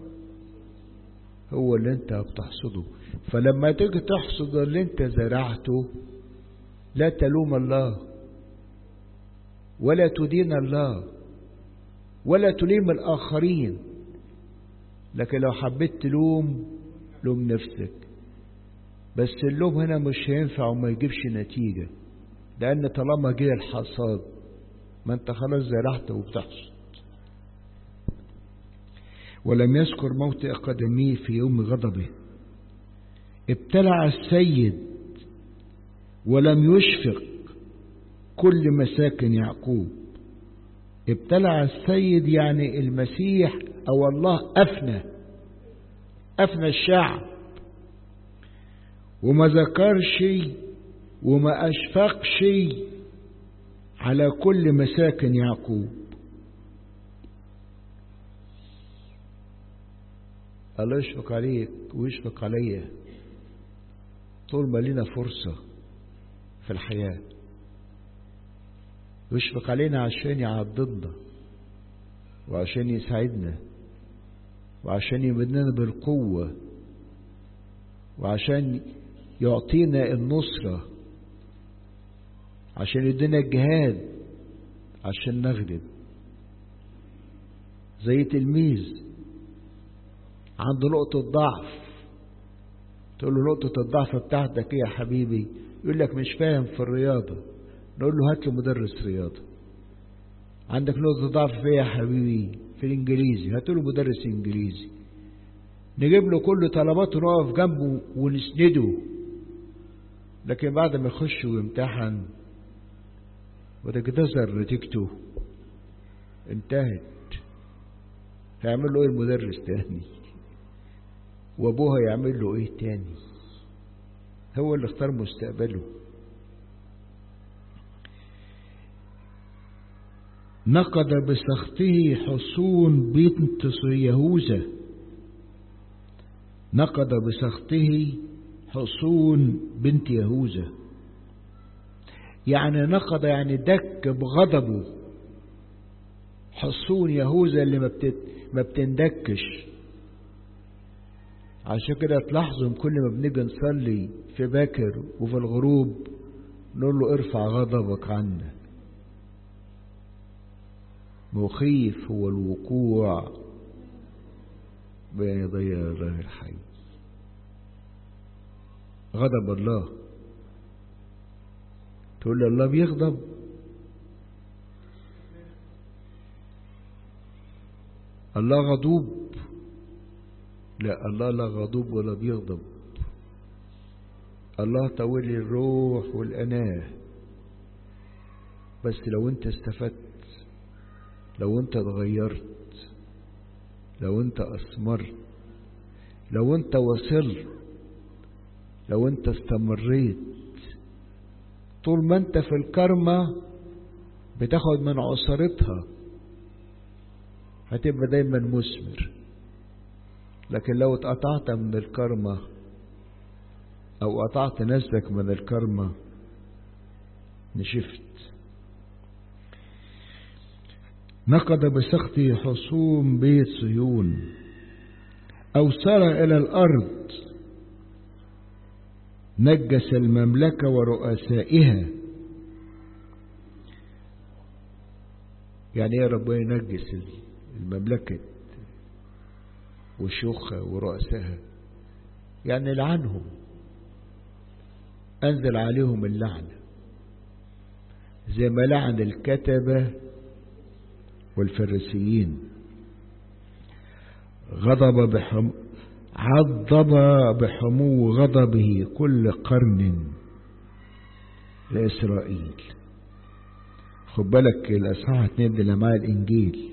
هو اللي انت بتحصده فلما تيجي تحصد اللي انت زرعته لا تلوم الله ولا تدين الله ولا تليم الآخرين لكن لو حبيت تلوم لوم نفسك بس اللوم هنا مش هينفع وما يجيبش نتيجة لأن طالما جه الحصاد ما انت خلاص زرعت وبتحصد ولم يذكر موت أقدميه في يوم غضبه ابتلع السيد ولم يشفق كل مساكن يعقوب ابتلع السيد يعني المسيح او الله افنى افنى الشعب وما ذكرش وما اشفقش على كل مساكن يعقوب الله يشفق عليك ويشفق عليا طول ما لنا فرصة في الحياة ويشفق علينا عشان يعضدنا وعشان يساعدنا وعشان يمدنا بالقوة وعشان يعطينا النصرة عشان يدينا الجهاد عشان نغلب زي تلميذ عنده نقطة ضعف تقول له نقطة الضعف بتاعتك ايه يا حبيبي يقول لك مش فاهم في الرياضة نقول له هات له مدرس رياضة عندك نقطة ضعف في يا حبيبي في الانجليزي هات له مدرس انجليزي نجيب له كل طلباته نقف جنبه ونسنده لكن بعد ما يخش ويمتحن وتجتزر نتيجته انتهت هيعمل له ايه المدرس تاني وابوه هيعمل له ايه تاني هو اللي اختار مستقبله نقد بسخطه حصون بنت يهوذا نقد بسخطه حصون بنت يهوذا يعني نقد يعني دك بغضبه حصون يهوذا اللي ما, بتت ما بتندكش عشان كده تلاحظوا كل ما بنيجي نصلي في باكر وفي الغروب نقول له ارفع غضبك عنا مخيف هو الوقوع بين يدي الله الحي غضب الله تقول لي الله بيغضب الله غضوب لا الله لا غضوب ولا بيغضب الله طويل الروح والأناه بس لو انت استفدت لو انت اتغيرت لو انت اثمرت لو انت وصلت لو انت استمريت طول ما انت في الكرمة بتاخد من عصارتها هتبقى دايما مثمر لكن لو اتقطعت من الكرمة أو قطعت نفسك من الكرمة نشفت نقد بسخطه حصوم بيت صهيون أو سار إلى الأرض نجس المملكة ورؤسائها يعني ايه ربنا ينجس المملكة وشيوخها ورؤسائها يعني لعنهم أنزل عليهم اللعنة زي ما لعن الكتبة والفريسيين غضب بحم عضب بحمو غضبه كل قرن لإسرائيل خد بالك الأصحاح اتنين اللي معاه الإنجيل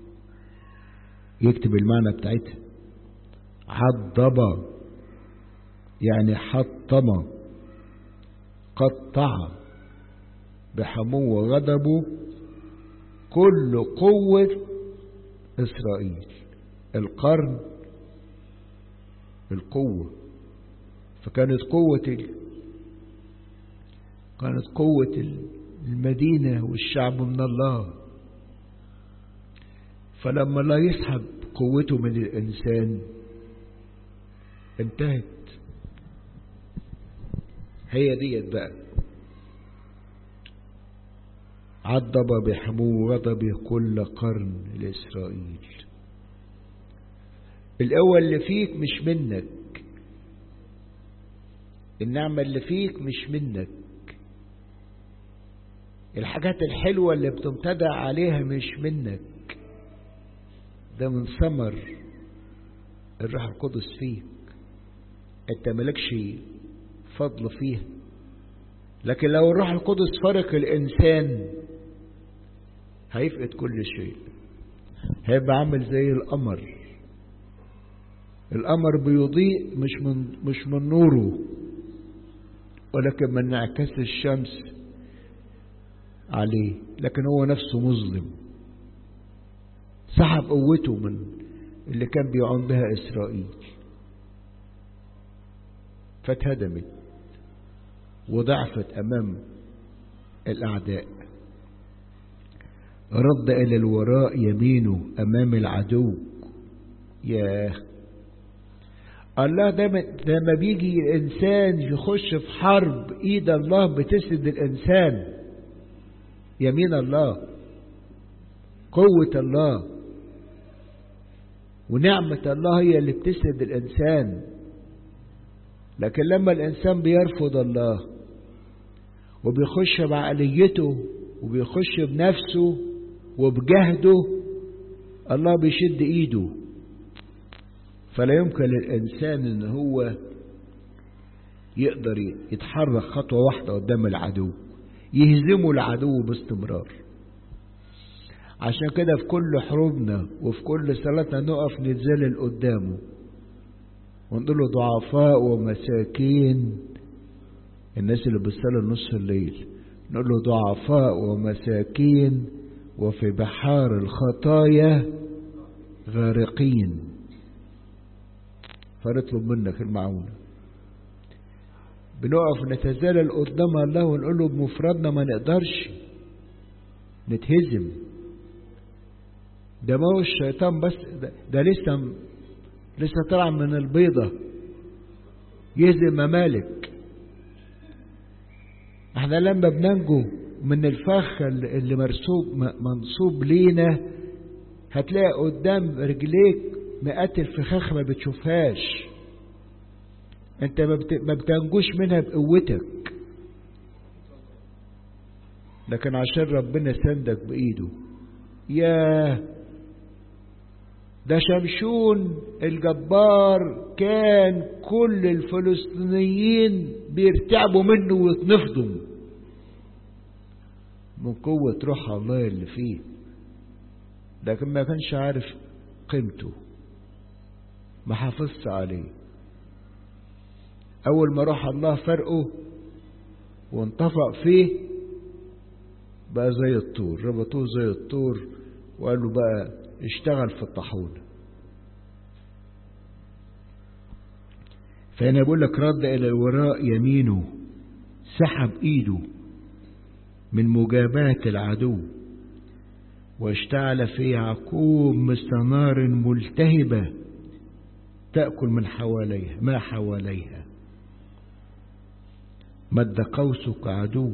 يكتب المعنى بتاعتها عضب يعني حطم قطع بحمو غضبه كل قوة إسرائيل القرن القوة فكانت قوة ال... كانت قوة المدينة والشعب من الله فلما الله يسحب قوته من الإنسان انتهت هي ديت بقى عضب بحمو غضبه كل قرن لإسرائيل القوة اللي فيك مش منك النعمة اللي فيك مش منك الحاجات الحلوة اللي بتمتدع عليها مش منك ده من ثمر الروح القدس فيك انت مالكش فضل فيها لكن لو الروح القدس فرق الإنسان هيفقد كل شيء هيبقى عامل زي القمر القمر بيضيء مش من مش من نوره ولكن من انعكاس الشمس عليه لكن هو نفسه مظلم سحب قوته من اللي كان بيعون بها إسرائيل فاتهدمت وضعفت أمام الأعداء رد إلى الوراء يمينه أمام العدو ياه الله ده لما بيجي الإنسان يخش في حرب إيد الله بتسد الإنسان يمين الله قوة الله ونعمة الله هي اللي بتسد الإنسان لكن لما الإنسان بيرفض الله وبيخش بعقليته وبيخش بنفسه وبجهده الله بيشد ايده فلا يمكن للإنسان ان هو يقدر يتحرك خطوة واحدة قدام العدو يهزمه العدو باستمرار عشان كده في كل حروبنا وفي كل صلاتنا نقف نتذلل قدامه ونقول له ضعفاء ومساكين الناس اللي بتصلي نص الليل نقول له ضعفاء ومساكين وفي بحار الخطايا غارقين فنطلب منك المعونة بنقف نتزلل قدام الله ونقول له بمفردنا ما نقدرش نتهزم ده ما هو الشيطان بس ده, ده لسه لسه طلع من البيضة يهزم ممالك احنا لما بننجو من الفخ اللي مرسوب منصوب لينا هتلاقي قدام رجليك مئات الفخاخ ما بتشوفهاش انت ما بتنجوش منها بقوتك لكن عشان ربنا سندك بايده ياه ده شمشون الجبار كان كل الفلسطينيين بيرتعبوا منه ويتنفضوا من قوة روح الله اللي فيه لكن ما كانش عارف قيمته ما حافظش عليه أول ما روح الله فرقه وانطفأ فيه بقى زي الطور ربطوه زي الطور وقال له بقى اشتغل في الطاحونة فهنا بقول لك رد إلى الوراء يمينه سحب إيده من مجاباة العدو واشتعل في يعقوب مثل نار ملتهبة تأكل من حواليها ما حواليها مد قوسك عدو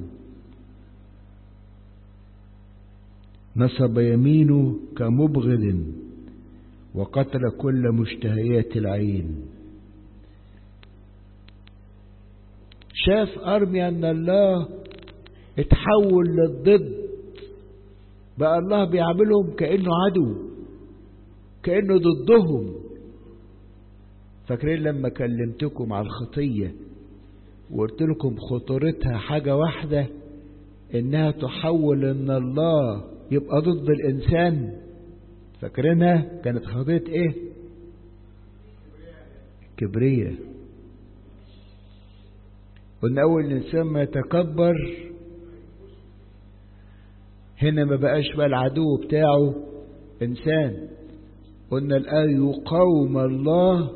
نصب يمينه كمبغض وقتل كل مشتهيات العين شاف أرميا أن الله اتحول للضد بقى الله بيعملهم كأنه عدو كأنه ضدهم فاكرين لما كلمتكم على الخطية وقلت لكم خطورتها حاجة واحدة انها تحول ان الله يبقى ضد الانسان فاكرينها كانت خطية ايه كبرية قلنا اول الانسان ما يتكبر هنا ما بقاش بقى العدو بتاعه انسان قلنا الآن يقاوم الله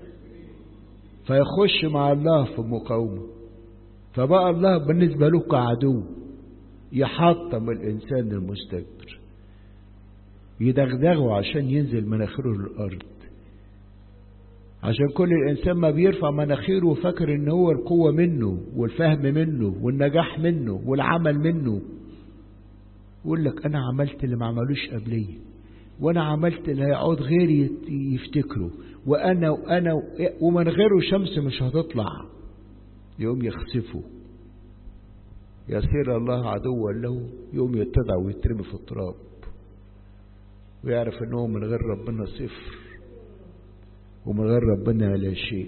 فيخش مع الله في مقاومة فبقى الله بالنسبة له كعدو يحطم الإنسان المستكبر يدغدغه عشان ينزل مناخيره للأرض عشان كل الإنسان ما بيرفع مناخيره وفاكر إن هو القوة منه والفهم منه والنجاح منه والعمل منه يقول لك أنا عملت اللي ما عملوش قبليه وأنا عملت اللي هيقعد غيري يفتكره وأنا وأنا ومن غيره شمس مش هتطلع يقوم يخسفه يصير الله عدوا له يقوم يتضع ويترمي في التراب ويعرف ان هو من غير ربنا صفر ومن غير ربنا لا شيء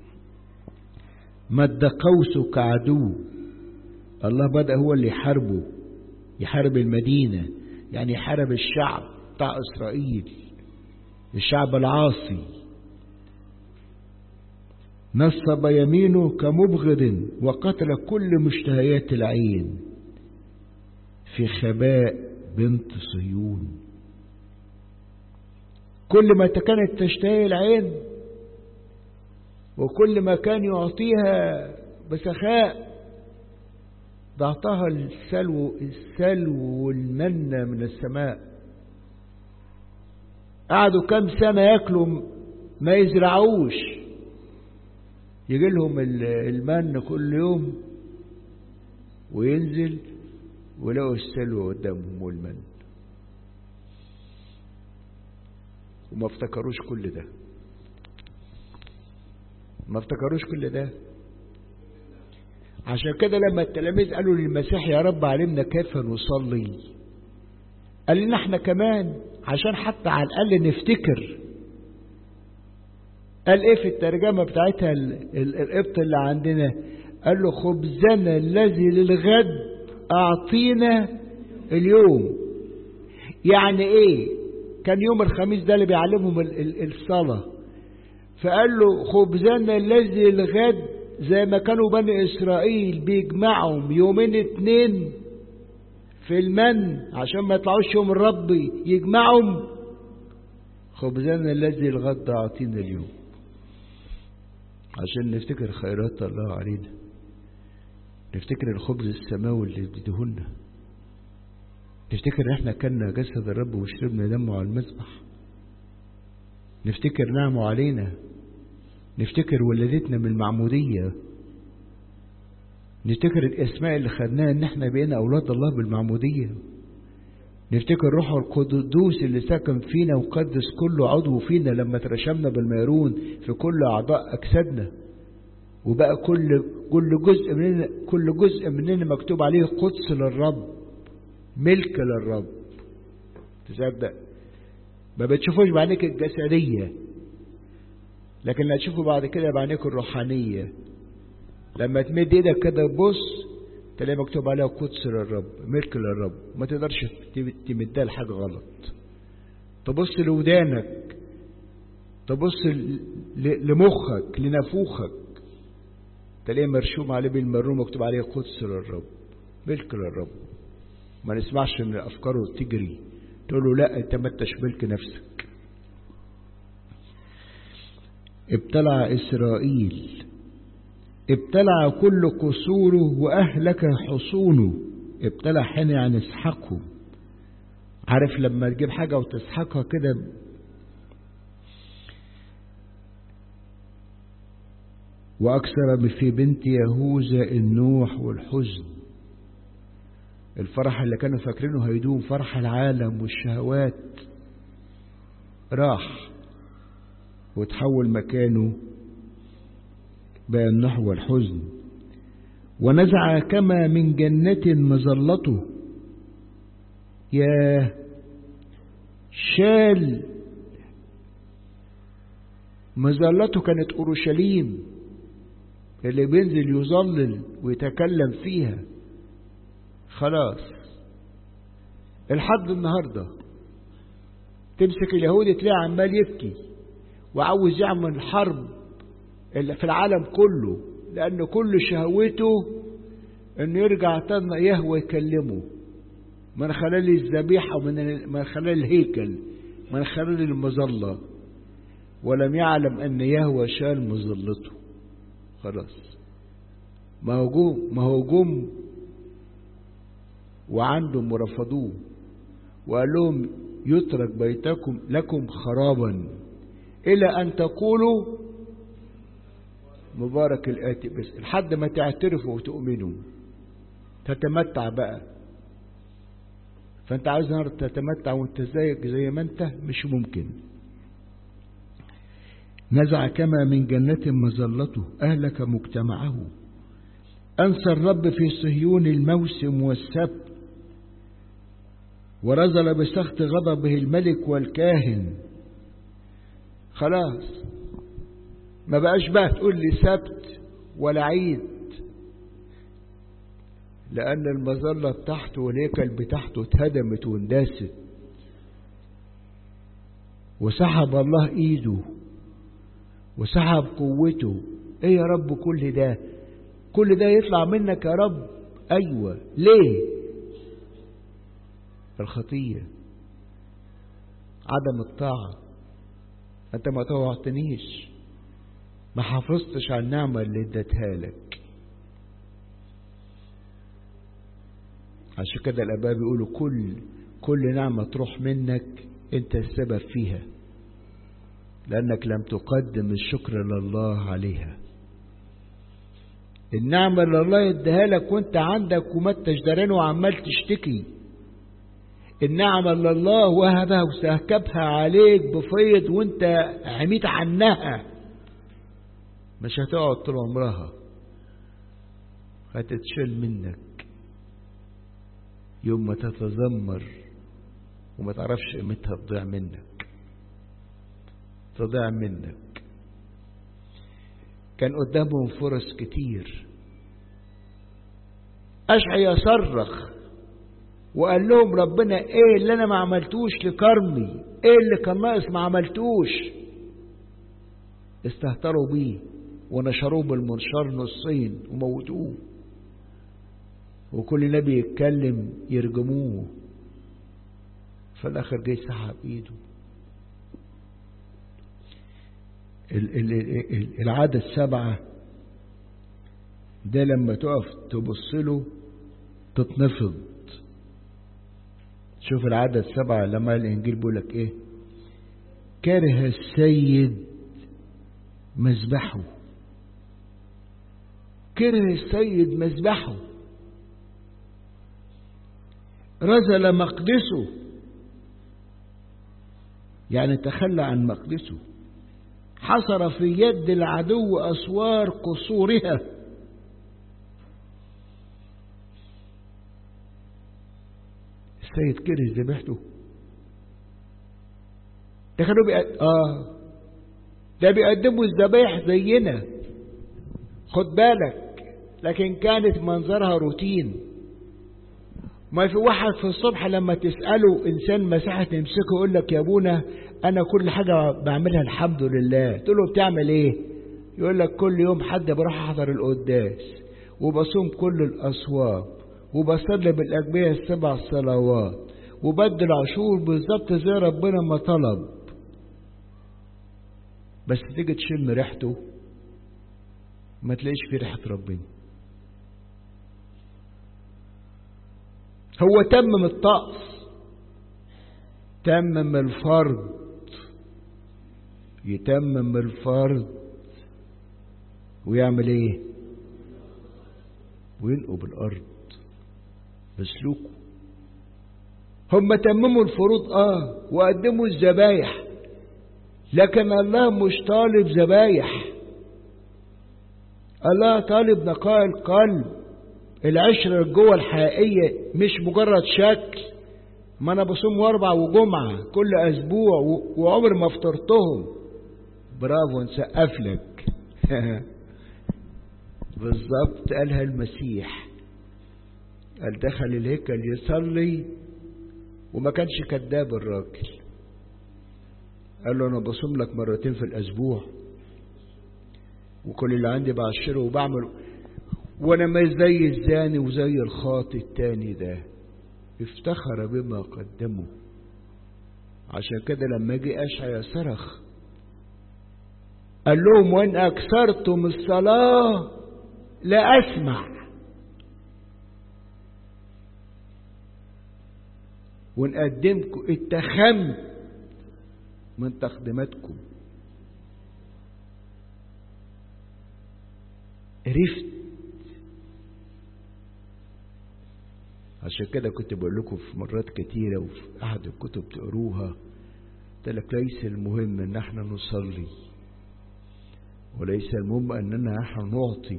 مد قوسه كعدو الله بدأ هو اللي يحاربه يحارب المدينة يعني يحارب الشعب بتاع إسرائيل الشعب العاصي نصب يمينه كمبغض وقتل كل مشتهيات العين في خباء بنت صيون كل ما كانت تشتهي العين وكل ما كان يعطيها بسخاء ضعطها السلو السلو والمنة من السماء قعدوا كم سنة ياكلوا ما يزرعوش يجي لهم المن كل يوم وينزل ولقوا السلوى قدامهم والمن وما افتكروش كل ده ما افتكروش كل ده عشان كده لما التلاميذ قالوا للمسيح يا رب علمنا كيف نصلي قال لنا احنا كمان عشان حتى على الاقل نفتكر قال ايه في الترجمه بتاعتها القبط اللي عندنا قال له خبزنا الذي للغد اعطينا اليوم يعني ايه كان يوم الخميس ده اللي بيعلمهم الصلاه فقال له خبزنا الذي للغد زي ما كانوا بني إسرائيل بيجمعهم يومين اتنين في المن عشان ما يطلعوش يوم الرب يجمعهم خبزنا الذي الغد أعطينا اليوم عشان نفتكر خيرات الله علينا نفتكر الخبز السماوي اللي بيديهولنا نفتكر احنا كنا جسد الرب وشربنا دمه على المذبح نفتكر نعمه علينا نفتكر ولادتنا من المعمودية نفتكر الاسماء اللي خدناها ان احنا بقينا اولاد الله بالمعمودية نفتكر روح القدوس اللي سكن فينا وقدس كل عضو فينا لما ترشمنا بالميرون في كل اعضاء اجسادنا وبقى كل كل جزء مننا كل جزء مننا مكتوب عليه قدس للرب ملك للرب تصدق ما بتشوفوش بعينيك الجسديه لكن هتشوفوا بعد كده بعينيك الروحانية لما تمد ايدك كده تبص تلاقي مكتوب عليها قدس للرب ملك للرب ما تقدرش تمدها لحاجة غلط تبص لودانك تبص لمخك لنافوخك تلاقيه مرشوم عليه بالمرون مكتوب عليه قدس للرب ملك للرب ما نسمعش ان افكاره تجري تقول له لا انت ما انتش ملك نفسك ابتلع إسرائيل ابتلع كل قصوره وأهلك حصونه ابتلع هنا يعني اسحقهم عارف لما تجيب حاجة وتسحقها كده وأكثر في بنت يهوذا النوح والحزن الفرح اللي كانوا فاكرينه هيدوم فرح العالم والشهوات راح وتحول مكانه بقى النوح والحزن ونزع كما من جنة مظلته يا شال مظلته كانت أورشليم اللي بينزل يظلل ويتكلم فيها خلاص الحد النهارده تمسك اليهودي تلاقيه عمال يبكي وعاوز يعمل حرب اللي في العالم كله لأن كل شهوته انه يرجع تاني يهوى يكلمه من خلال الذبيحة ومن من خلال الهيكل من خلال المظلة ولم يعلم أن يهوى شال مظلته خلاص ما هو جم ما هو جم وعندهم ورفضوه وقال لهم يترك بيتكم لكم خرابا إلى أن تقولوا مبارك الآتي بس لحد ما تعترفوا وتؤمنوا تتمتع بقى فانت عاوز النهارده تتمتع وانت زيك زي ما انت مش ممكن نزع كما من جنة مظلته أهلك مجتمعه أنسى الرب في صهيون الموسم والسبت ورزل بسخط غضبه الملك والكاهن خلاص ما بقاش بقى تقول لي سبت ولا عيد لأن المظلة بتاعته والهيكل بتاعته اتهدمت وانداست وسحب الله ايده وسحب قوته ايه يا رب كل ده كل ده يطلع منك يا رب ايوه ليه الخطية عدم الطاعة انت ما طوعتنيش ما حافظتش على النعمة اللي اديتها لك عشان كده الاباء بيقولوا كل كل نعمة تروح منك انت السبب فيها لانك لم تقدم الشكر لله عليها النعمة اللي الله يديها لك وانت عندك وما انتش دارين وعمال تشتكي النعمة اللي الله وهبها وسكبها عليك بفيض وانت عميت عنها مش هتقعد طول عمرها هتتشال منك يوم ما تتذمر وما تعرفش قيمتها تضيع منك تضيع منك كان قدامهم فرص كتير أشعي يصرخ وقال لهم ربنا ايه اللي انا ما عملتوش لكرمي ايه اللي كان ناقص ما عملتوش استهتروا بيه ونشروه بالمنشار نصين وموتوه وكل نبي يتكلم يرجموه في الاخر جاي سحب ايده العادة السبعة ده لما تقف تبص له تتنفض شوف العادة السبعة لما الإنجيل بيقول لك إيه كره السيد مذبحه كره السيد مذبحه رزل مقدسه يعني تخلى عن مقدسه حصر في يد العدو أسوار قصورها السيد كره ذبحته ده كانوا بيقد... اه ده بيقدموا الذبايح زينا خد بالك لكن كانت منظرها روتين ما في واحد في الصبح لما تسأله إنسان مساحة تمسكه يقول لك يا أبونا أنا كل حاجة بعملها الحمد لله تقول له بتعمل إيه يقول لك كل يوم حد بروح أحضر القداس وبصوم كل الأصوات وبصلي بالأجبية السبع صلوات وبدل عشور بالظبط زي ربنا ما طلب بس تيجي تشم ريحته ما تلاقيش فيه ريحة ربنا هو تمم الطقس تمم الفرض يتمم الفرض ويعمل ايه وينقب الارض بسلوكه هم تمموا الفروض اه وقدموا الذبايح لكن الله مش طالب ذبايح الله طالب نقاء القلب العشرة الجوه الحقيقية مش مجرد شكل ما انا بصوم واربع وجمعة كل اسبوع وعمر ما فطرتهم برافو نسقف لك بالظبط قالها المسيح قال دخل الهيكل يصلي وما كانش كذاب الراجل قال له انا بصوم لك مرتين في الاسبوع وكل اللي عندي بعشره وبعمله وانا مش زي الزاني وزي الخاطي التاني ده افتخر بما قدمه عشان كده لما جه اشعيا صرخ قال لهم وان اكثرتم الصلاه لا اسمع وان قدمكم اتخمت من تقديماتكم عرفت عشان كده كنت بقول لكم في مرات كتيرة وفي أحد الكتب تقروها قلت لك ليس المهم ان احنا نصلي وليس المهم اننا احنا نعطي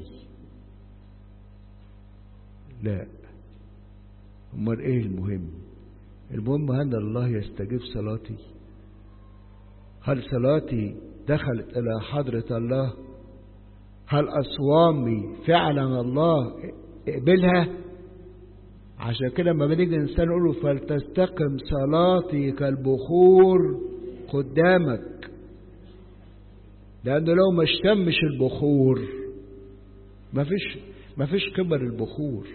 لا امال ايه المهم المهم هل الله يستجيب صلاتي هل صلاتي دخلت الى حضرة الله هل اصوامي فعلا الله قبلها عشان كده لما بنيجي الانسان نقول له فلتستقم صلاتي كالبخور قدامك لانه لو ما اشتمش البخور مفيش مفيش كبر البخور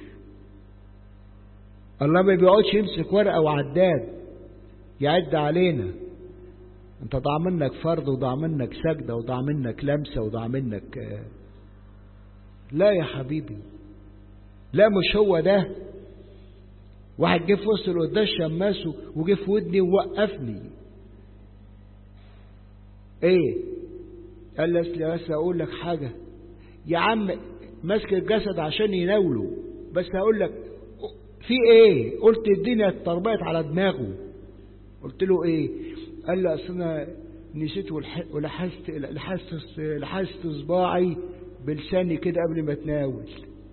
الله ما بيقعدش يمسك ورقه وعداد يعد علينا انت ضاع منك فرض وضاع منك سجده وضاع منك لمسه وضاع منك لا يا حبيبي لا مش هو ده واحد جه في وسط القداس شماسه وجه في ودني ووقفني ايه قال لي اصل بس اقول لك حاجه يا عم ماسك الجسد عشان يناوله بس هقول لك في ايه قلت الدنيا اتربيت على دماغه قلت له ايه قال لي اصل انا نسيت ولحست لحست لحست صباعي بلساني كده قبل ما اتناول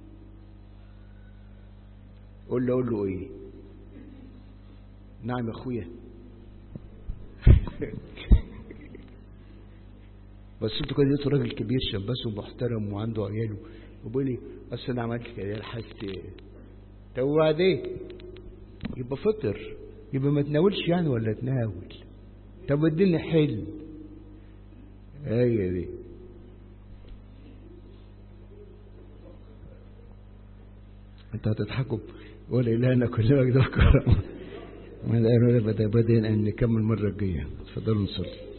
قول له اقول له ايه نعم يا اخويا بس انتوا كده لقيتوا راجل كبير شباس ومحترم وعنده عياله وبيقول لي اصل انا عملت كده لحست طب وبعدين يبقى فطر يبقى ما تناولش يعني ولا تناول طب اديني حل هي دي انت هتضحكوا ولا إلهنا كل مجد وكرم من الآن بدأ أن نكمل المرة الجاية تفضلوا نصلي